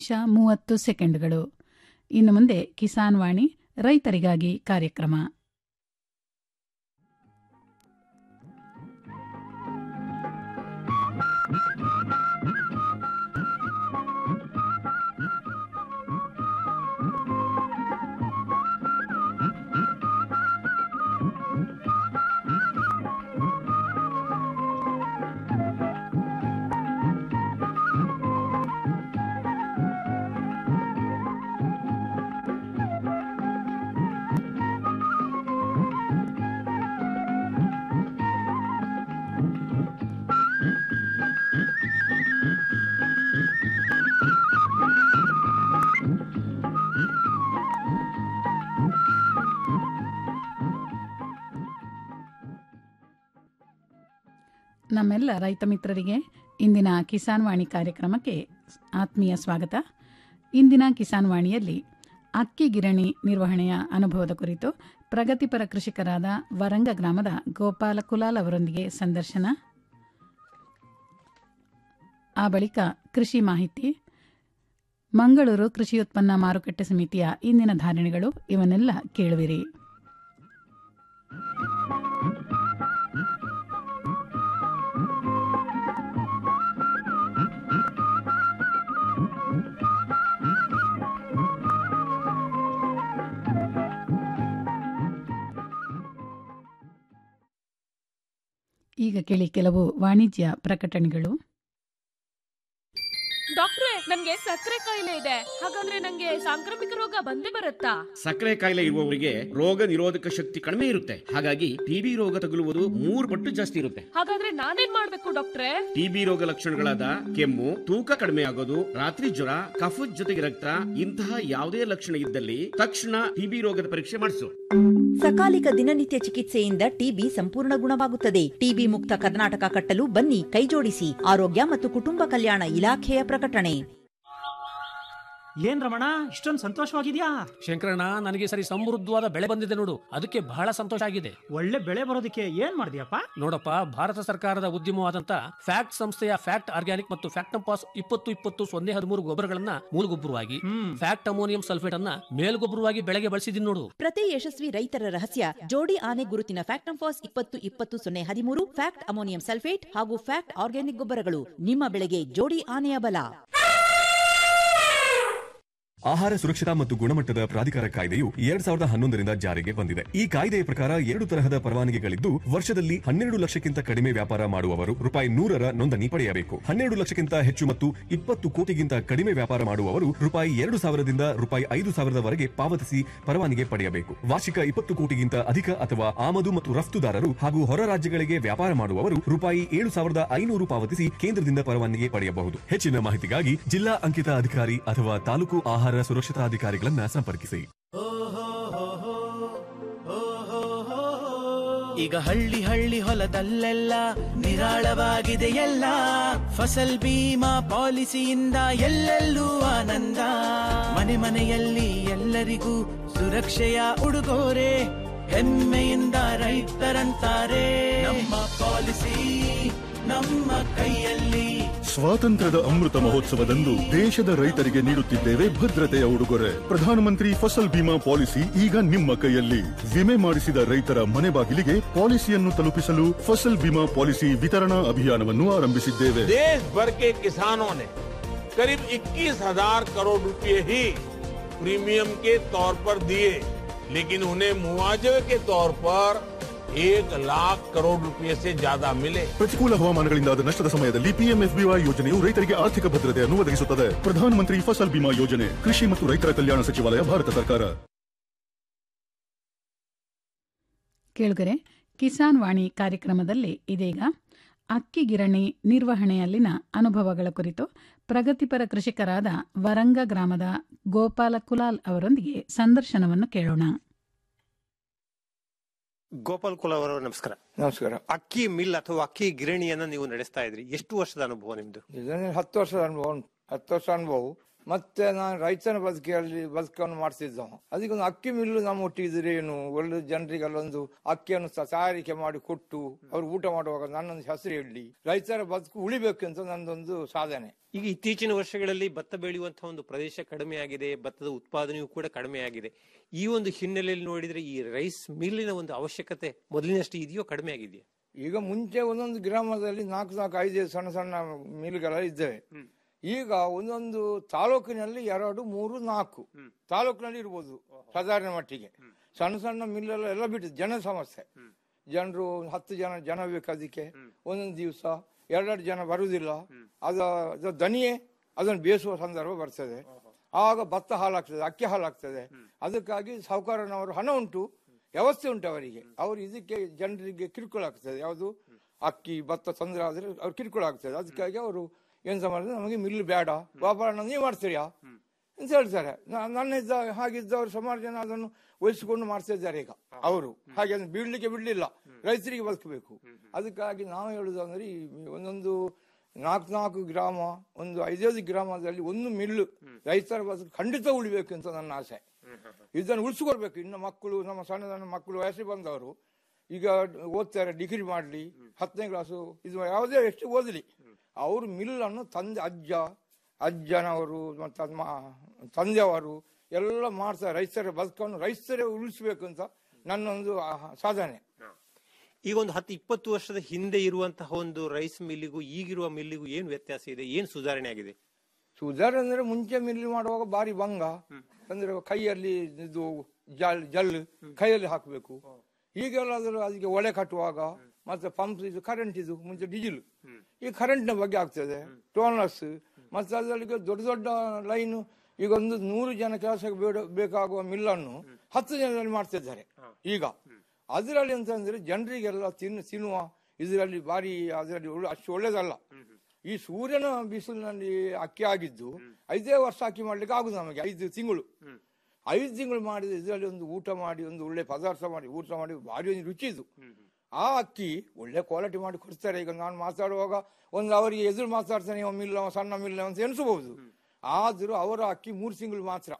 ನಿಮಿಷ ಮೂವತ್ತು ಸೆಕೆಂಡ್ಗಳು ಇನ್ನು ಮುಂದೆ ಕಿಸಾನ್ ವಾಣಿ ರೈತರಿಗಾಗಿ ಕಾರ್ಯಕ್ರಮ ನಮ್ಮೆಲ್ಲ ರೈತ ಮಿತ್ರರಿಗೆ ಇಂದಿನ ಕಿಸಾನ್ ವಾಣಿ ಕಾರ್ಯಕ್ರಮಕ್ಕೆ ಆತ್ಮೀಯ ಸ್ವಾಗತ ಇಂದಿನ ಕಿಸಾನ್ ವಾಣಿಯಲ್ಲಿ ಅಕ್ಕಿ ಗಿರಣಿ ನಿರ್ವಹಣೆಯ ಅನುಭವದ ಕುರಿತು ಪ್ರಗತಿಪರ ಕೃಷಿಕರಾದ ವರಂಗ ಗ್ರಾಮದ ಗೋಪಾಲ ಕುಲಾಲ್ ಅವರೊಂದಿಗೆ ಸಂದರ್ಶನ ಆ ಬಳಿಕ ಕೃಷಿ ಮಾಹಿತಿ ಮಂಗಳೂರು ಕೃಷಿ ಉತ್ಪನ್ನ ಮಾರುಕಟ್ಟೆ ಸಮಿತಿಯ ಇಂದಿನ ಧಾರಣೆಗಳು ಇವನ್ನೆಲ್ಲ ಕೇಳುವಿರಿ ಈಗ ಕೇಳಿ ಕೆಲವು ವಾಣಿಜ್ಯ ಪ್ರಕಟಣೆಗಳು ಡಾಕ್ಟ್ರೆ ನನ್ಗೆ ಸಕ್ಕರೆ ಕಾಯಿಲೆ ಇದೆ ಹಾಗಂದ್ರೆ ನಂಗೆ ಸಾಂಕ್ರಾಮಿಕ ರೋಗ ಬಂದೇ ಬರುತ್ತಾ ಸಕ್ಕರೆ ಕಾಯಿಲೆ ಇರುವವರಿಗೆ ರೋಗ ನಿರೋಧಕ ಶಕ್ತಿ ಕಡಿಮೆ ಇರುತ್ತೆ ಹಾಗಾಗಿ ಟಿಬಿ ರೋಗ ತಗುಲುವುದು ಮೂರು ಪಟ್ಟು ಜಾಸ್ತಿ ಇರುತ್ತೆ ಹಾಗಾದ್ರೆ ನಾನೇನ್ ಮಾಡ್ಬೇಕು ಡಾಕ್ಟ್ರೆ ಟಿಬಿ ರೋಗ ಲಕ್ಷಣಗಳಾದ ಕೆಮ್ಮು ತೂಕ ಕಡಿಮೆ ಆಗೋದು ರಾತ್ರಿ ಜ್ವರ ಕಫದ ಜೊತೆಗೆ ರಕ್ತ ಇಂತಹ ಯಾವುದೇ ಲಕ್ಷಣ ಇದ್ದಲ್ಲಿ ತಕ್ಷಣ ಟಿಬಿ ರೋಗದ ಪರೀಕ್ಷೆ ಮಾಡಿಸು ಸಕಾಲಿಕ ದಿನನಿತ್ಯ ಚಿಕಿತ್ಸೆಯಿಂದ ಟಿಬಿ ಸಂಪೂರ್ಣ ಗುಣವಾಗುತ್ತದೆ ಟಿಬಿ ಮುಕ್ತ ಕರ್ನಾಟಕ ಕಟ್ಟಲು ಬನ್ನಿ ಕೈಜೋಡಿಸಿ ಆರೋಗ್ಯ ಮತ್ತು ಕುಟುಂಬ ಕಲ್ಯಾಣ ಇಲಾಖೆಯ ಪ್ರಕಟಣೆ ಏನ್ ರಮಣ ಇಷ್ಟೊಂದು ಸಂತೋಷವಾಗಿದ್ಯಾ ಶಂಕರಣ್ಣ ನನಗೆ ಸರಿ ಸಮೃದ್ಧವಾದ ಬೆಳೆ ಬಂದಿದೆ ನೋಡು ಅದಕ್ಕೆ ಬಹಳ ಸಂತೋಷ ಆಗಿದೆ ಒಳ್ಳೆ ಬೆಳೆ ಬರೋದಕ್ಕೆ ಏನ್ ಮಾಡಿದ್ಯಪ್ಪ ನೋಡಪ್ಪ ಭಾರತ ಸರ್ಕಾರದ ಉದ್ಯಮವಾದಂತ ಫ್ಯಾಕ್ಟ್ ಸಂಸ್ಥೆಯ ಫ್ಯಾಕ್ಟ್ ಆರ್ಗ್ಯಾನಿಕ್ ಮತ್ತು ಫ್ಯಾಕ್ಟಂಪಾಸ್ ಇಪ್ಪತ್ತು ಇಪ್ಪತ್ತು ಸೊನ್ನೆ ಹದಿಮೂರು ಗೊಬ್ಬರಗಳನ್ನ ಮೂಲಗೊಬ್ಬರವಾಗಿ ಹ್ಮ್ ಫ್ಯಾಕ್ಟ್ ಅಮೋನಿಯಂ ಸಲ್ಫೇಟ್ ಅನ್ನ ಮೇಲ್ಗೊಬ್ಬರವಾಗಿ ಬೆಳೆಗೆ ಬಳಸಿದೀನಿ ನೋಡು ಪ್ರತಿ ಯಶಸ್ವಿ ರೈತರ ರಹಸ್ಯ ಜೋಡಿ ಆನೆ ಗುರುತಿನ ಫ್ಯಾಕ್ಟ್ ಫಾಸ್ ಇಪ್ಪತ್ತು ಇಪ್ಪತ್ತು ಸೊನ್ನೆ ಹದಿಮೂರು ಫ್ಯಾಕ್ಟ್ ಅಮೋನಿಯಂ ಸಲ್ಫೇಟ್ ಹಾಗೂ ಫ್ಯಾಕ್ಟ್ ಆರ್ಗ್ಯಾನಿಕ್ ಗೊಬ್ಬರಗಳು ನಿಮ್ಮ ಬೆಳೆಗೆ ಜೋಡಿ ಆನೆಯ ಬಲ ಆಹಾರ ಸುರಕ್ಷತಾ ಮತ್ತು ಗುಣಮಟ್ಟದ ಪ್ರಾಧಿಕಾರ ಕಾಯ್ದೆಯು ಎರಡ್ ಸಾವಿರದ ಹನ್ನೊಂದರಿಂದ ಜಾರಿಗೆ ಬಂದಿದೆ ಈ ಕಾಯ್ದೆಯ ಪ್ರಕಾರ ಎರಡು ತರಹದ ಪರವಾನಗಿಗಳಿದ್ದು ವರ್ಷದಲ್ಲಿ ಹನ್ನೆರಡು ಲಕ್ಷಕ್ಕಿಂತ ಕಡಿಮೆ ವ್ಯಾಪಾರ ಮಾಡುವವರು ರೂಪಾಯಿ ನೂರರ ನೋಂದಣಿ ಪಡೆಯಬೇಕು ಹನ್ನೆರಡು ಲಕ್ಷಕ್ಕಿಂತ ಹೆಚ್ಚು ಮತ್ತು ಇಪ್ಪತ್ತು ಕೋಟಿಗಿಂತ ಕಡಿಮೆ ವ್ಯಾಪಾರ ಮಾಡುವವರು ರೂಪಾಯಿ ಎರಡು ಸಾವಿರದಿಂದ ರೂಪಾಯಿ ಐದು ಸಾವಿರದವರೆಗೆ ಪಾವತಿಸಿ ಪರವಾನಗಿ ಪಡೆಯಬೇಕು ವಾರ್ಷಿಕ ಇಪ್ಪತ್ತು ಕೋಟಿಗಿಂತ ಅಧಿಕ ಅಥವಾ ಆಮದು ಮತ್ತು ರಫ್ತುದಾರರು ಹಾಗೂ ಹೊರ ರಾಜ್ಯಗಳಿಗೆ ವ್ಯಾಪಾರ ಮಾಡುವವರು ರೂಪಾಯಿ ಏಳು ಸಾವಿರದ ಐನೂರು ಪಾವತಿಸಿ ಕೇಂದ್ರದಿಂದ ಪರವಾನಗಿ ಪಡೆಯಬಹುದು ಹೆಚ್ಚಿನ ಮಾಹಿತಿಗಾಗಿ ಜಿಲ್ಲಾ ಅಂಕಿತ ಅಧಿಕಾರಿ ಅಥವಾ ತಾಲೂಕು ಆಹಾರ ಸುರಕ್ಷತಾ ಅಧಿಕಾರಿಗಳನ್ನ ಸಂಪರ್ಕಿಸಿ ಈಗ ಹಳ್ಳಿ ಹಳ್ಳಿ ಹೊಲದಲ್ಲೆಲ್ಲ ನಿರಾಳವಾಗಿದೆ ಎಲ್ಲ ಫಸಲ್ ಬೀಮಾ ಪಾಲಿಸಿಯಿಂದ ಎಲ್ಲೆಲ್ಲೂ ಆನಂದ ಮನೆ ಮನೆಯಲ್ಲಿ ಎಲ್ಲರಿಗೂ ಸುರಕ್ಷೆಯ ಉಡುಗೊರೆ ಹೆಮ್ಮೆಯಿಂದ ರೈತರಂತಾರೆ ನಮ್ಮ ಪಾಲಿಸಿ ನಮ್ಮ ಕೈಯಲ್ಲಿ ಸ್ವಾತಂತ್ರ್ಯದ ಅಮೃತ ಮಹೋತ್ಸವದಂದು ದೇಶದ ರೈತರಿಗೆ ನೀಡುತ್ತಿದ್ದೇವೆ ಭದ್ರತೆಯ ಉಡುಗೊರೆ ಪ್ರಧಾನಮಂತ್ರಿ ಫಸಲ್ ಬಿಮಾ ಪಾಲಿಸಿ ಈಗ ನಿಮ್ಮ ಕೈಯಲ್ಲಿ ವಿಮೆ ಮಾಡಿಸಿದ ರೈತರ ಮನೆ ಬಾಗಿಲಿಗೆ ಪಾಲಿಸಿಯನ್ನು ತಲುಪಿಸಲು ಫಸಲ್ ಬಿಮಾ ಪಾಲಿಸಿ ವಿತರಣಾ ಅಭಿಯಾನವನ್ನು ಆರಂಭಿಸಿದ್ದೇವೆ देश भर के किसानों ने करीब 21,000 करोड़ रुपए ही प्रीमियम के तौर पर दिए लेकिन उन्हें मुआवजे के तौर पर एक लाख करोड़ रुपए से ज्यादा मिले ಪ್ರತಿಕೂಲ ಹವಾಮಾನಗಳಿಂದಾದ ನಷ್ಟದ ಸಮಯದಲ್ಲಿ ಪಿಎಂಎಫ್ಬಿವೈ ಯೋಜನೆಯು ರೈತರಿಗೆ ಆರ್ಥಿಕ ಭದ್ರತೆಯನ್ನು ಒದಗಿಸುತ್ತದೆ ಪ್ರಧಾನಮಂತ್ರಿ ಫಸಲ್ ಬಿಮಾ ಯೋಜನೆ ಕೃಷಿ ಮತ್ತು ರೈತರ ಕಲ್ಯಾಣ ಸಚಿವಾಲಯ ಭಾರತ ಸರ್ಕಾರ ಕೇಳುಗರೆ ಕಿಸಾನ್ ವಾಣಿ ಕಾರ್ಯಕ್ರಮದಲ್ಲಿ ಇದೀಗ ಅಕ್ಕಿ ಗಿರಣಿ ನಿರ್ವಹಣೆಯಲ್ಲಿನ ಅನುಭವಗಳ ಕುರಿತು ಪ್ರಗತಿಪರ ಕೃಷಿಕರಾದ ವರಂಗ ಗ್ರಾಮದ ಗೋಪಾಲ ಕುಲಾಲ್ ಅವರೊಂದಿಗೆ ಸಂದರ್ಶನವನ್ನು ಕೇಳೋಣ ಗೋಪಾಲ್ ಕುಲ ಅವರ ನಮಸ್ಕಾರ ನಮಸ್ಕಾರ ಅಕ್ಕಿ ಮಿಲ್ ಅಥವಾ ಅಕ್ಕಿ ಗಿರಣಿಯನ್ನ ನೀವು ನಡೆಸ್ತಾ ಇದ್ರಿ ಎಷ್ಟು ವರ್ಷದ ಅನುಭವ ನಿಮ್ದು ಇದನ್ನ ಹತ್ತು ವರ್ಷದ ಅನುಭವ ಉಂಟು. ಹತ್ತು ವರ್ಷ ಅನುಭವ ಮತ್ತೆ ನಾನು ರೈತನ ಬದುಕಿಯಲ್ಲಿ ಬದುಕನ್ನು ಮಾಡ್ತಿದ್ದವ ಅದಕ್ಕೆ ಒಂದು ಅಕ್ಕಿ ಮಿಲ್ಲು ನಮ್ಮ ಒಟ್ಟಿಗಿದ್ರೆ ಏನು ಒಳ್ಳೆ ಜನರಿಗೆ ಅಲ್ಲೊಂದು ಅಕ್ಕಿಯನ್ನು ಸ- ತಯಾರಿಕೆ ಮಾಡಿ ಕೊಟ್ಟು ಅವ್ರು ಊಟ ಮಾಡುವಾಗ ನನ್ನೊಂದು ಹೆಸರು ಹೇಳಿ ರೈತರ ಬದುಕು ಉಳಿಬೇಕು ಅಂತ ನನ್ನದೊಂದು ಸಾಧನೆ ಈಗ ಇತ್ತೀಚಿನ ವರ್ಷಗಳಲ್ಲಿ ಭತ್ತ ಬೆಳೆಯುವಂತಹ ಒಂದು ಪ್ರದೇಶ ಕಡಿಮೆ ಆಗಿದೆ ಭತ್ತದ ಉತ್ಪಾದನೆಯೂ ಕೂಡ ಕಡಿಮೆ ಆಗಿದೆ ಈ ಒಂದು ಹಿನ್ನೆಲೆಯಲ್ಲಿ ನೋಡಿದ್ರೆ ಈ ರೈಸ್ ಮಿಲ್ಲಿನ ಒಂದು ಅವಶ್ಯಕತೆ ಮೊದಲಿನಷ್ಟು ಇದೆಯೋ ಕಡಿಮೆ ಆಗಿದೆಯಾ ಈಗ ಮುಂಚೆ ಒಂದೊಂದು ಗ್ರಾಮದಲ್ಲಿ ನಾಲ್ಕು ನಾಲ್ಕು ಐದು ಸಣ್ಣ ಸಣ್ಣ ಮಿಲ್ಗಳು ಇದ್ದೇವೆ ಈಗ ಒಂದೊಂದು ತಾಲೂಕಿನಲ್ಲಿ ಎರಡು ಮೂರು ನಾಲ್ಕು ತಾಲೂಕಿನಲ್ಲಿ ಇರ್ಬೋದು ಸಾಧಾರಣ ಮಟ್ಟಿಗೆ ಸಣ್ಣ ಸಣ್ಣ ಮಿಲ್ಲೆಲ್ಲ ಎಲ್ಲ ಬಿಟ್ಟು ಜನ ಸಮಸ್ಯೆ ಜನರು ಹತ್ತು ಜನ ಜನ ಬೇಕು ಅದಕ್ಕೆ ಒಂದೊಂದು ದಿವಸ ಎರಡೆರಡು ಜನ ಬರುವುದಿಲ್ಲ ಅದ ಅದ ದನಿಯೇ ಅದನ್ನು ಬೇಯಿಸುವ ಸಂದರ್ಭ ಬರ್ತದೆ ಆಗ ಭತ್ತ ಹಾಲಾಗ್ತದೆ ಅಕ್ಕಿ ಹಾಲಾಗ್ತದೆ ಅದಕ್ಕಾಗಿ ಸಾಹುಕಾರನವರು ಹಣ ಉಂಟು ವ್ಯವಸ್ಥೆ ಉಂಟು ಅವರಿಗೆ ಅವರು ಇದಕ್ಕೆ ಜನರಿಗೆ ಕಿರುಕುಳ ಆಗ್ತದೆ ಯಾವುದು ಅಕ್ಕಿ ಭತ್ತ ತೊಂದರೆ ಆದ್ರೆ ಅವ್ರು ಕಿರುಕುಳ ಆಗ್ತದೆ ಅದಕ್ಕಾಗಿ ಅವರು ಎಂತ ಮಾಡಿದ್ರೆ ನಮಗೆ ಮಿಲ್ ಬೇಡ ವ್ಯಾಪಾರ ನೀವು ಮಾಡ್ತೀರಾ ಅಂತ ಹೇಳ್ತಾರೆ ನ- ನನ್ನ ಇದ್ದ ಹಾಗಿದ್ದವರು ಸುಮಾರು ಜನ ಅದನ್ನು ವಹಿಸಿಕೊಂಡು ಮಾಡ್ತಾ ಇದ್ದಾರೆ ಈಗ ಅವರು ಹಾಗೆ ಅದನ್ನು ಬೀಳ್ಲಿಕ್ಕೆ ಬಿಡ್ಲಿಲ್ಲ ರೈತರಿಗೆ ಬದುಕಬೇಕು ಅದಕ್ಕಾಗಿ ನಾವು ಹೇಳುದು ಅಂದ್ರೆ ಈ ಒಂದೊಂದು ನಾಲ್ಕು ನಾಲ್ಕು ಗ್ರಾಮ ಒಂದು ಐದೈದು ಗ್ರಾಮದಲ್ಲಿ ಒಂದು ಮಿಲ್ಲು ರೈತರ ಬದುಕು ಖಂಡಿತ ಉಳಿಬೇಕು ಅಂತ ನನ್ನ ಆಸೆ ಇದನ್ನು ಉಳಿಸ್ಕೊಳ್ಬೇಕು ಇನ್ನು ಮಕ್ಕಳು ನಮ್ಮ ಸಣ್ಣ ಸಣ್ಣ ಮಕ್ಕಳು ವಯಸ್ಸಿಗೆ ಬಂದವರು ಈಗ ಓದ್ತಾರೆ ಡಿಗ್ರಿ ಮಾಡಲಿ ಹತ್ತನೇ ಕ್ಲಾಸು ಇದು ಯಾವುದೇ ಎಷ್ಟು ಓದಲಿ ಅವರು ಮಿಲ್ಲನ್ನು ತಂದೆ ಅಜ್ಜ ಅಜ್ಜನವರು ಮತ್ತು ಅಮ್ಮ ತಂದೆಯವರು ಎಲ್ಲ ಮಾಡ್ತಾರೆ ರೈತರ ಬದುಕನ್ನು ರೈತರೇ ಉಳಿಸ್ಬೇಕು ಅಂತ ನನ್ನೊಂದು ಆ, ಸಾಧನೆ ಈಗ ಒಂದು ಹತ್ತು ಇಪ್ಪತ್ತು ವರ್ಷದ ಹಿಂದೆ ಇರುವಂತಹ ಒಂದು ರೈಸ್ ಮಿಲ್ಲಿಗೂ ಈಗಿರುವ ಮಿಲ್ಲಿಗೂ ಏನು ವ್ಯತ್ಯಾಸ ಇದೆ ಏನು ಸುಧಾರಣೆ ಆಗಿದೆ ಸುಧಾರಣೆ ಅಂದ್ರೆ ಮುಂಚೆ ಮಿಲ್ ಮಾಡುವಾಗ ಬಾರಿ ಭಂಗ ಅಂದ್ರೆ ಕೈಯಲ್ಲಿ ಇದು ಜಲ್ ಜಲ್ ಕೈಯಲ್ಲಿ ಹಾಕಬೇಕು ಈಗೆಲ್ಲ ಅದ್ರ ಅದಕ್ಕೆ ಒಳೆ ಕಟ್ಟುವಾಗ ಮತ್ತೆ ಪಂಪ್ ಇದು ಕರೆಂಟ್ ಇದು ಮುಂಚೆ ಡೀಸೆಲ್ ಈ ಕರೆಂಟ್ ನ ಬಗ್ಗೆ ಆಗ್ತದೆ ಟೋನರ್ಸ್ ಮತ್ತೆ ಅದರಲ್ಲಿ ದೊಡ್ಡ ದೊಡ್ಡ ಲೈನ್ ಈಗ ಒಂದು ನೂರು ಜನ ಕೆಲಸಕ್ಕೆ ಬೇಡ ಬೇಕಾಗುವ ಮಿಲ್ಲನ್ನು ಹತ್ತು ಜನರಲ್ಲಿ ಮಾಡ್ತಿದ್ದಾರೆ ಈಗ ಅದರಲ್ಲಿ ಅಂತಂದ್ರೆ ಜನರಿಗೆಲ್ಲ ತಿನ್ನು ತಿನ್ನುವ ಇದರಲ್ಲಿ ಬಾರಿ ಅದರಲ್ಲಿ ಒಳ್ಳೆ- ಅಷ್ಟು ಒಳ್ಳೇದಲ್ಲ ಈ ಸೂರ್ಯನ ಬಿಸಿಲಿನಲ್ಲಿ ಅಕ್ಕಿ ಆಗಿದ್ದು ಐದೇ ವರ್ಷ ಅಕ್ಕಿ ಮಾಡ್ಲಿಕ್ಕೆ ಆಗುದು ನಮಗೆ ಐದು ತಿಂಗಳು ಐದು ತಿಂಗಳು ಮಾಡಿದ ಇದರಲ್ಲಿ ಒಂದು ಊಟ ಮಾಡಿ ಒಂದು ಒಳ್ಳೆ ಪದಾರ್ಥ ಮಾಡಿ ಊಟ ಮಾಡಿ ಭಾರಿ ಒಂದು ರುಚಿ ಇದು ಆ ಅಕ್ಕಿ ಒಳ್ಳೆ ಕ್ವಾಲಿಟಿ ಮಾಡಿ ಕೊಡ್ತಾರೆ ಈಗ ನಾನು ಮಾತಾಡುವಾಗ ಒಂದು ಅವರಿಗೆ ಎದುರು ಮಾತಾಡ್ತಾನೆ ಇವ ಮಿಲ್ಲ ಅವ ಸಣ್ಣ ಮಿಲ್ಲ ಅಂತ ಎನಿಸಬಹುದು ಆದ್ರೂ ಅವರ ಅಕ್ಕಿ ಮೂರು ತಿಂಗಳು ಮಾತ್ರ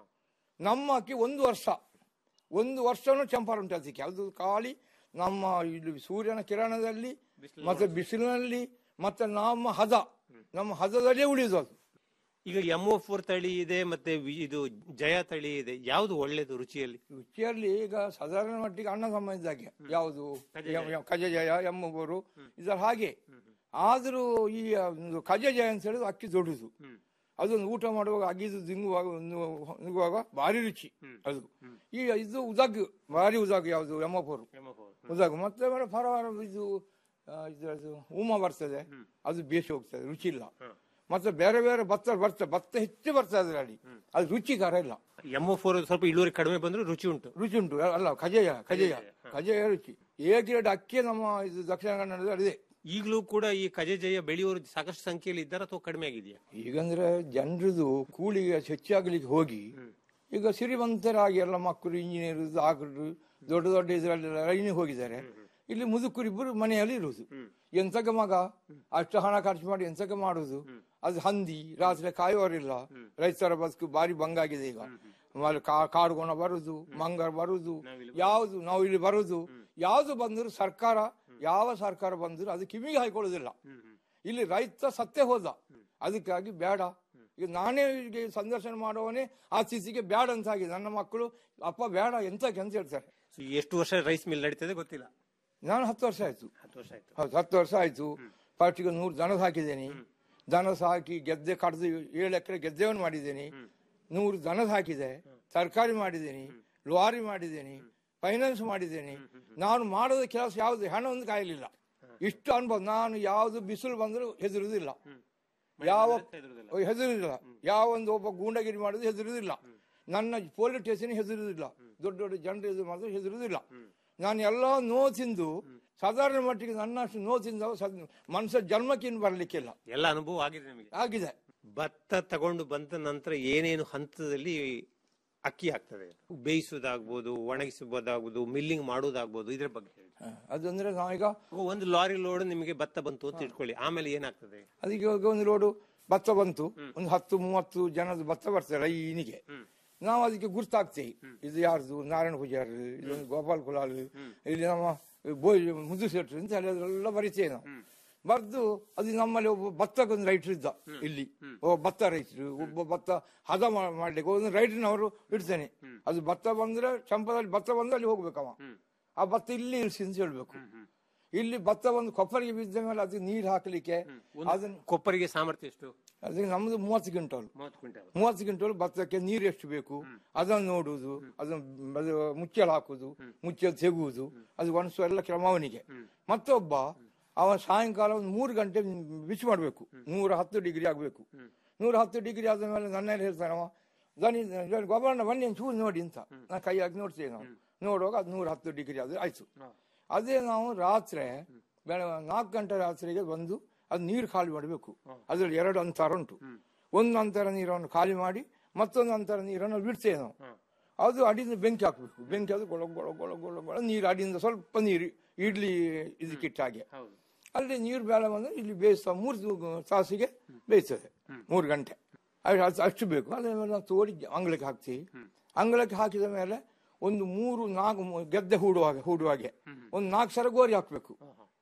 ನಮ್ಮ ಅಕ್ಕಿ ಒಂದು ವರ್ಷ ಒಂದು ವರ್ಷನೂ ಚಂಪಾರ ಉಂಟು ಅದಕ್ಕೆ ಅದು ಖಾಲಿ ನಮ್ಮ ಇಲ್ಲಿ ಸೂರ್ಯನ ಕಿರಣದಲ್ಲಿ ಮತ್ತೆ ಬಿಸಿಲಿನಲ್ಲಿ ಮತ್ತೆ ನಮ್ಮ ಹದ ನಮ್ಮ ಹದದಲ್ಲೇ ಉಳಿಯೋದು ಅದು ಈಗ ಎಂ ಓ ಫೋರ್ ತಳಿ ಇದೆ ಮತ್ತೆ ವಿ- ಇದು ಜಯ ತಳಿ ಇದೆ ಯಾವುದು ಒಳ್ಳೇದು ರುಚಿಯಲ್ಲಿ ರುಚಿಯಲ್ಲಿ ಈಗ ಸಾಧಾರಣ ಮಟ್ಟಿಗೆ ಅಣ್ಣ ಸಂಬಂಧಿದ್ದಾಗೆ ಯಾವುದು ಕಜಜಯ ಎಮ್ಮಗೂರು ಇದರ ಹಾಗೆ ಆದರೂ ಈ ಒಂದು ಕಜಜಯ ಅಂತ ಹೇಳಿದ್ರೆ ಅಕ್ಕಿ ದೊಡ್ಡದು ಅದೊಂದು ಊಟ ಮಾಡುವಾಗ ಅಗಿದು ದಿಂಗುವಾಗ ಒಂದು- ನುಗ್ಗುವಾಗ ಭಾರಿ ರುಚಿ ಅದು ಈ ಇದು ಉದಾಗ್ ಭಾರಿ ಉದಾಗ್ ಯಾವುದು ಎಮ್ಮಪುರು ಉದಾಗ್ ಮತ್ತೆ ಆಮೇಲೆ ಪರವಾರ ಇದು ಆ, ಇದ್ರದ್ದು ಉಮ ಬರ್ತದೆ ಅದು ಬೇಸಿ ಹೋಗ್ತದೆ ರುಚಿ ಇಲ್ಲ ಮತ್ತೆ ಬೇರೆ ಬೇರೆ ಭತ್ತ ಬರ್ತದೆ ಭತ್ತ ಹೆಚ್ಚು ಬರ್ತದೆ ಅದರಲ್ಲಿ ಅದು ರುಚಿಕರ ಇಲ್ಲ ಎಂ ಓ ಫೋರ್ ಸ್ವಲ್ಪ ಇಳುವರಿ ಕಡಿಮೆ ಬಂದ್ರು ರುಚಿ ಉಂಟು ರುಚಿ ಉಂಟು ಅಲ್ಲ ಖಜಯ ಖಜಯ ಖಜಯ ರುಚಿ ಎ ಗ್ರೇಡ್ ಅಕ್ಕಿ ನಮ್ಮ ಇದು ದಕ್ಷಿಣ ಕನ್ನಡದಲ್ಲಿ ಇದೆ ಈಗಲೂ ಕೂಡ ಈ ಕಜಜಯ ಬೆಳೆಯುವವರು ಸಾಕಷ್ಟು ಸಂಖ್ಯೆಯಲ್ಲಿ ಇದ್ದಾರೆ ಅಥವಾ ಕಡಿಮೆ ಆಗಿದೆಯಾ ಈಗಂದ್ರೆ ಜನರದು ಕೂಲಿಗೆ ಹೆಚ್ಚಾಗಲಿಕ್ಕೆ ಹೋಗಿ ಈಗ ಸಿರಿವಂತರಾಗಿ ಎಲ್ಲ ಮಕ್ಕಳು ಇಂಜಿನಿಯರ್ ಡಾಕ್ಟರ್ ದೊಡ್ಡ ದೊಡ್ಡ ಇದರಲ್ಲಿ ಲೈನಿಗೆ ಹೋಗಿದ್ದಾರೆ ಇಲ್ಲಿ ಮುದುಕರಿಬ್ಬರು ಮನೆಯಲ್ಲಿ ಇರುವುದು ಎಂತಕ್ಕೆ ಮಗ ಅಷ್ಟು ಹಣ ಖರ್ಚು ಮಾಡಿ ಎಂತಕ್ಕೆ ಮಾಡುದು ಅದು ಹಂದಿ ರಾತ್ರಿ ಕಾಯುವವರಿಲ್ಲ ರೈತರ ಬದುಕು ಬಾರಿ ಬಂಗಾಗಿದೆ ಈಗ ಆಮೇಲೆ ಕಾ- ಕಾಡುಗೋಣ ಬರುದು ಮಂಗರ ಬರುದು ಯಾವುದು ನಾವು ಇಲ್ಲಿ ಬರುದು ಯಾವುದು ಬಂದರೂ ಸರ್ಕಾರ ಯಾವ ಸರ್ಕಾರ ಬಂದರೂ ಅದು ಕಿವಿಗೆ ಹಾಕೊಳ್ಳುದಿಲ್ಲ ಇಲ್ಲಿ ರೈತ ಸತ್ತೇ ಹೋದ ಅದಕ್ಕಾಗಿ ಬೇಡ ಈಗ ನಾನೇ ಈಗ ಸಂದರ್ಶನ ಮಾಡುವವನೇ ಆ ಸ್ಥಿತಿಗೆ ಬೇಡ ಅಂತ ಆಗಿದೆ ನನ್ನ ಮಕ್ಕಳು ಅಪ್ಪ ಬೇಡ ಎಂತಕ್ಕೆ ಅಂತ ಹೇಳ್ತಾರೆ So, ಎಷ್ಟು ವರ್ಷ ರೈಸ್ ಮಿಲ್ ನಡೀತದೆ ಗೊತ್ತಿಲ್ಲ ನಾನು ಹತ್ತು ವರ್ಷ ಆಯ್ತು ಹತ್ತು ವರ್ಷ ಆಯ್ತು ಹೌದು ಹತ್ತು ವರ್ಷ ಆಯ್ತು ಫಸ್ಟಿಗೆ ನೂರು ದನ ಸಾಕಿದ್ದೇನೆ ದನ ಸಾಕಿ ಗೆದ್ದೆ ಕಡ್ದು ಏಳು ಎಕರೆ ಗೆದ್ದೆವನ್ನು ಮಾಡಿದ್ದೇನೆ ನೂರು ದನ ಹಾಕಿದೆ ತರಕಾರಿ ಮಾಡಿದ್ದೇನೆ ಲಾರಿ ಮಾಡಿದ್ದೇನೆ ಫೈನಾನ್ಸ್ ಮಾಡಿದ್ದೇನೆ ನಾನು ಮಾಡೋದ ಕೆಲಸ ಯಾವುದು ಹಣ ಒಂದು ಕಾಯಲಿಲ್ಲ ಇಷ್ಟು ಅನುಭವ ನಾನು ಯಾವುದು ಬಿಸಿಲು ಬಂದರೂ ಹೆದರುವುದಿಲ್ಲ ಯಾವ ಹೆದರುವುದಿಲ್ಲ ಯಾವ ಒಂದು ಒಬ್ಬ ಗೂಂಡಗಿರಿ ಮಾಡೋದು ಹೆದರುವುದಿಲ್ಲ ನನ್ನ ಪೊಲೀಸ್ ಸ್ಟೇಷನ್ ಹೆದರುವುದಿಲ್ಲ ದೊಡ್ಡ ದೊಡ್ಡ ಜನರು ಎದುರು ಮಾಡೋದು ಹೆದರುವುದಿಲ್ಲ ನಾನು ಎಲ್ಲ ನೋ ತಿಂದು ಸಾಧಾರಣ ಮಟ್ಟಿಗೆ ನನ್ನಷ್ಟು ನೋ ತಿಂದ ಮನುಷ್ಯ ಜನ್ಮಕ್ಕಿನ್ನು ಬರ್ಲಿಕ್ಕಿಲ್ಲ ಎಲ್ಲ ಅನುಭವ ಆಗಿದೆ ನಿಮಗೆ ಆಗಿದೆ ಭತ್ತ ತಗೊಂಡು ಬಂದ ನಂತರ ಏನೇನು ಹಂತದಲ್ಲಿ ಅಕ್ಕಿ ಆಗ್ತದೆ ಬೇಯಿಸೋದಾಗ್ಬೋದು ಒಣಗಿಸಬಹುದಾಗ್ಬೋದು ಮಿಲ್ಲಿಂಗ್ ಮಾಡೋದಾಗ್ಬೋದು ಇದ್ರ ಬಗ್ಗೆ ಹೇಳಿ. ಅದಂದ್ರೆ ನಾವೀಗ ಒಂದು ಲಾರಿ ಲೋಡ್ ನಿಮಗೆ ಭತ್ತ ಬಂತು ಅಂತ ಇಟ್ಕೊಳ್ಳಿ ಆಮೇಲೆ ಏನಾಗ್ತದೆ ಅದಕ್ಕೆ ಇವಾಗ ಒಂದು ಲೋಡು ಭತ್ತ ಬಂತು ಒಂದು ಹತ್ತು ಮೂವತ್ತು ಜನದ ಭತ್ತ ಬರ್ತದೆ ಲೈನಿಗೆ ನಾವು ಅದಕ್ಕೆ ಗುರ್ತಾಗ್ತೇವೆ ಇದು ಯಾರ್ದು ನಾರಾಯಣ ಪೂಜಾರಿ ಇದೊಂದು ಗೋಪಾಲ್ ಕುಲಾಲ್ ಇಲ್ಲಿ ನಮ್ಮ ಬೋಯ್ ಮುದ್ದು ಶೆಟ್ರು ಅಂತ ಹೇಳಿ ಅದರೆಲ್ಲ ಬರಿತೇವೆ ನಾವು ಬರ್ದು ಅದು ನಮ್ಮಲ್ಲಿ ಒಬ್ಬ ಭತ್ತಕ್ಕೊಂದು ರೈಟ್ರ್ ಇದ್ದ ಇಲ್ಲಿ ಒಬ್ಬ ಭತ್ತ ರೈತರು ಒಬ್ಬ ಭತ್ತ ಹದ ಮಾ- ಮಾಡ್ಲಿಕ್ಕೆ ಒಂದು ರೈಟ್ರಿನವರು ಇಡ್ತೇನೆ ಅದು ಭತ್ತ ಬಂದ್ರೆ ಚಂಪದಲ್ಲಿ ಭತ್ತ ಬಂದ್ರೆ ಅಲ್ಲಿ ಹೋಗ್ಬೇಕವ ಆ ಭತ್ತ ಇಲ್ಲಿ ಇಳಿಸಿ ಅಂತ ಹೇಳ್ಬೇಕು ಇಲ್ಲಿ ಭತ್ತ ಒಂದು ಕೊಪ್ಪರಿಗೆ ಬಿದ್ದ ಮೇಲೆ ಅದು ನೀರು ಹಾಕ್ಲಿಕ್ಕೆ ಅದನ್ನ ಕೊಪ್ಪರಿಗೆ ಸಾಮರ್ಥ್ಯ ಎಷ್ಟು ಅದಕ್ಕೆ ನಮ್ದು ಮೂವತ್ತು ಕ್ವಿಂಟಲ್ ಮೂವತ್ತು ಕ್ವಿಂಟಲ್ ಮೂವತ್ತು ಕ್ವಿಂಟಲ್ ಭತ್ತಕ್ಕೆ ನೀರು ಎಷ್ಟು ಬೇಕು ಅದನ್ನು ನೋಡುವುದು ಅದನ್ನು ಅದು ಮುಚ್ಚಳ ಹಾಕುದು ಮುಚ್ಚಳ ತೆಗುವುದು ಅದು ಒಣಸುವ ಎಲ್ಲ ಕ್ರಮ ಅವನಿಗೆ ಮತ್ತೊಬ್ಬ ಅವ ಸಾಯಂಕಾಲ ಒಂದು ಮೂರು ಗಂಟೆ ಬಿಸಿ ಮಾಡಬೇಕು ನೂರ ಹತ್ತು ಡಿಗ್ರಿ ಆಗಬೇಕು ನೂರ ಹತ್ತು ಡಿಗ್ರಿ ಆದ ಮೇಲೆ ನನ್ನಲ್ಲಿ ಹೇಳ್ತಾನೆ ಅವ ದನಿ ಗೊಬ್ಬರನ ಬನ್ನಿ ಒಂದು ಚೂರು ನೋಡಿ ಅಂತ ನಾನು ಕೈ ಹಾಕಿ ನೋಡ್ತೇವೆ ನಾವು ನೋಡುವಾಗ ಅದು ನೂರ ಹತ್ತು ಡಿಗ್ರಿ ಆದ್ರೆ ಆಯ್ತು ಅದೇ ನಾವು ರಾತ್ರಿ ಬೆಳ ನಾಲ್ಕು ಗಂಟೆ ರಾತ್ರಿಗೆ ಬಂದು ಅದು ನೀರು ಖಾಲಿ ಮಾಡಬೇಕು ಅದ್ರಲ್ಲಿ ಎರಡು ಅಂತರ ಉಂಟು ಒಂದು ಅಂತರ ನೀರನ್ನು ಖಾಲಿ ಮಾಡಿ ಮತ್ತೊಂದು ಅಂತರ ನೀರನ್ನು ಬಿಡ್ತೇವೆ ನಾವು ಅದು ಅಡಿಯಿಂದ ಬೆಂಕಿ ಹಾಕಬೇಕು ಬೆಂಕಿ ಅದು ಗೊಳ ಗೊಳ ಗೊಳ ಗೊಳ ಗೊಳ ನೀರು ಅಡಿಯಿಂದ ಸ್ವಲ್ಪ ನೀರು ಇಡ್ಲಿ ಇದಕ್ಕಿಟ್ಟ ಹಾಗೆ ಅಲ್ಲಿ ನೀರು ಬೇಳೆ ಬಂದ್ರೆ ಇಲ್ಲಿ ಬೇಯಿಸ್ತಾ ಮೂರು ತಾಸಿಗೆ ಬೇಯಿಸ್ತದೆ ಮೂರು ಗಂಟೆ ಅದು ಅಷ್ಟು- ಅಷ್ಟು ಬೇಕು ಅದ್ರ ಮೇಲೆ ನಾವು ತೋಡಿ ಅಂಗಳಕ್ಕೆ ಹಾಕ್ತೀವಿ ಅಂಗಳಕ್ಕೆ ಹಾಕಿದ ಮೇಲೆ ಒಂದು ಮೂರು ನಾಲ್ಕು ಮೂ- ಗೆದ್ದೆ ಹೂಡುವಾಗ ಹೂಡುವಾಗೆ ಒಂದು ನಾಲ್ಕು ಸಲ ಗೋರಿ ಹಾಕ್ಬೇಕು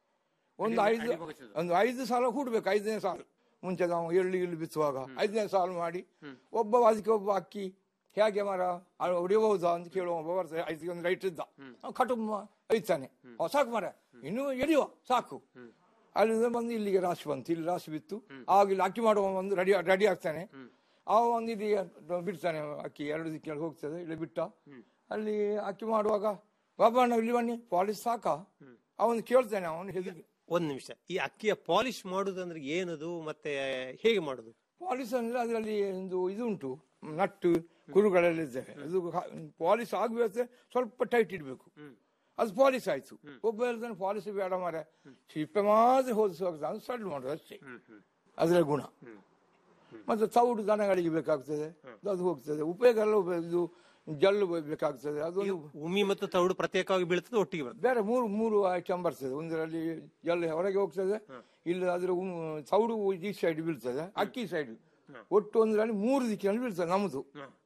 ಒಂದು ಐದು ಒಂದು ಐದು ಸಾಲ ಹೂಡ್ಬೇಕು ಐದನೇ ಸಾಲು ಮುಂಚೆ ನಾವು ಎಳ್ಳು ಇಳ್ಳು ಬಿತ್ತುವಾಗ ಐದನೇ ಸಾಲು ಮಾಡಿ ಒಬ್ಬ ಅದಕ್ಕೆ ಒಬ್ಬ ಅಕ್ಕಿ ಹೇಗೆ ಮರ ಅದು ಹೊಡಿಬಹುದಾ ಅಂತ ಕೇಳುವ ಒಬ್ಬ ಬರ್ತಾರೆ ಐದಕ್ಕೆ ಒಂದು ರೈಟ್ ಇದ್ದ ಅವ್ನು ಕಟುಂಬ ಒಯ್ತಾನೆ "ಓ, ಸಾಕು ಮರ ಇನ್ನು ಎಳಿಯುವ ಸಾಕು ಅಲ್ಲಿಂದ ಬಂದು ಇಲ್ಲಿಗೆ ರಾಶಿ ಬಂತು ಇಲ್ಲಿ ರಾಶಿ ಬಿತ್ತು ಆಗ ಇಲ್ಲಿ ಅಕ್ಕಿ ಮಾಡುವ ಒಂದು ರೆಡಿ ರೆಡಿ ಆಗ್ತಾನೆ ಅವ ಒಂದು ಇಲ್ಲಿ ಬಿಡ್ತಾನೆ ಅಕ್ಕಿ ಎರಡು ದಿಕ್ಕಿನಲ್ಲಿ ಹೋಗ್ತದೆ ಇಲ್ಲಿ ಬಿಟ್ಟ ಅಲ್ಲಿ ಅಕ್ಕಿ ಮಾಡುವಾಗ ಬಾಬಣ್ಣ ಇಲ್ಲಿ ಬನ್ನಿ ಪಾಲಿಸ್ ಸಾಕ ಅವನು ಕೇಳ್ತಾನೆ ಅವನು ಹೆದರಿ ಒಂದ್ ನಿಮಿಷ ಈ ಅಕ್ಕಿಯ ಪಾಲಿಶ್ ಮಾಡುದಂದ್ರೆ ಏನದು ಮತ್ತೆ ಹೇಗೆ ಮಾಡುದು ಪಾಲಿಸ್ ಅಂದ್ರೆ ಅದರಲ್ಲಿ ಒಂದು ಇದು ಉಂಟು ನಟ್ಟು ಕುರುಗಳೆಲ್ಲ ಇದ್ದಾವೆ ಅದು ಪಾಲಿಸ್ ಆಗಬೇಕು ಸ್ವಲ್ಪ ಟೈಟ್ ಇಡಬೇಕು ಅದು ಪಾಲಿಸ್ ಆಯ್ತು ಒಬ್ಬ ಹೇಳ್ತಾನೆ ಪಾಲಿಸ್ ಬೇಡ ಮಾರೆ ಸಿಪ್ಪೆ ಮಾತ್ರ ಹೋದಿಸುವಾಗ ಅದು ಸಡ್ಲು ಮಾಡೋದು ಅಷ್ಟೇ ಅದರ ಗುಣ ಮತ್ತೆ ತೌಡು ದನಗಳಿಗೆ ಬೇಕಾಗ್ತದೆ ಅದು ಹೋಗ್ತದೆ ಉಪಯೋಗ ಎಲ್ಲ ಉಪಯೋಗ- ಇದು ಜಲ್ಲು ಬೇಕಾಗ್ತದೆ ಅದೊಂದು ಉಮಿ ಮತ್ತು ತೌಡು ಪ್ರತ್ಯೇಕವಾಗಿ ಬೀಳ್ತದೆ ಒಟ್ಟಿಗೆ ಬರ್ತದೆ ಬೇರೆ ಮೂರು ಮೂರು ಐಟಮ್ ಬರ್ತದೆ ಒಂದರಲ್ಲಿ ಎಲ್ಲ ಹೊರಗೆ ಹೋಗ್ತದೆ ಇಲ್ಲಿ ಅದ್ರ ಉಮ್- ತೌಡು ಈ ಸೈಡ್ ಬೀಳ್ತದೆ ಅಕ್ಕಿ ಸೈಡ್ ಒಟ್ಟು ಒಂದರಲ್ಲಿ ಮೂರು ದಿಕ್ಕಿನಲ್ಲಿ ಬೀಳ್ತದೆ ನಮ್ದು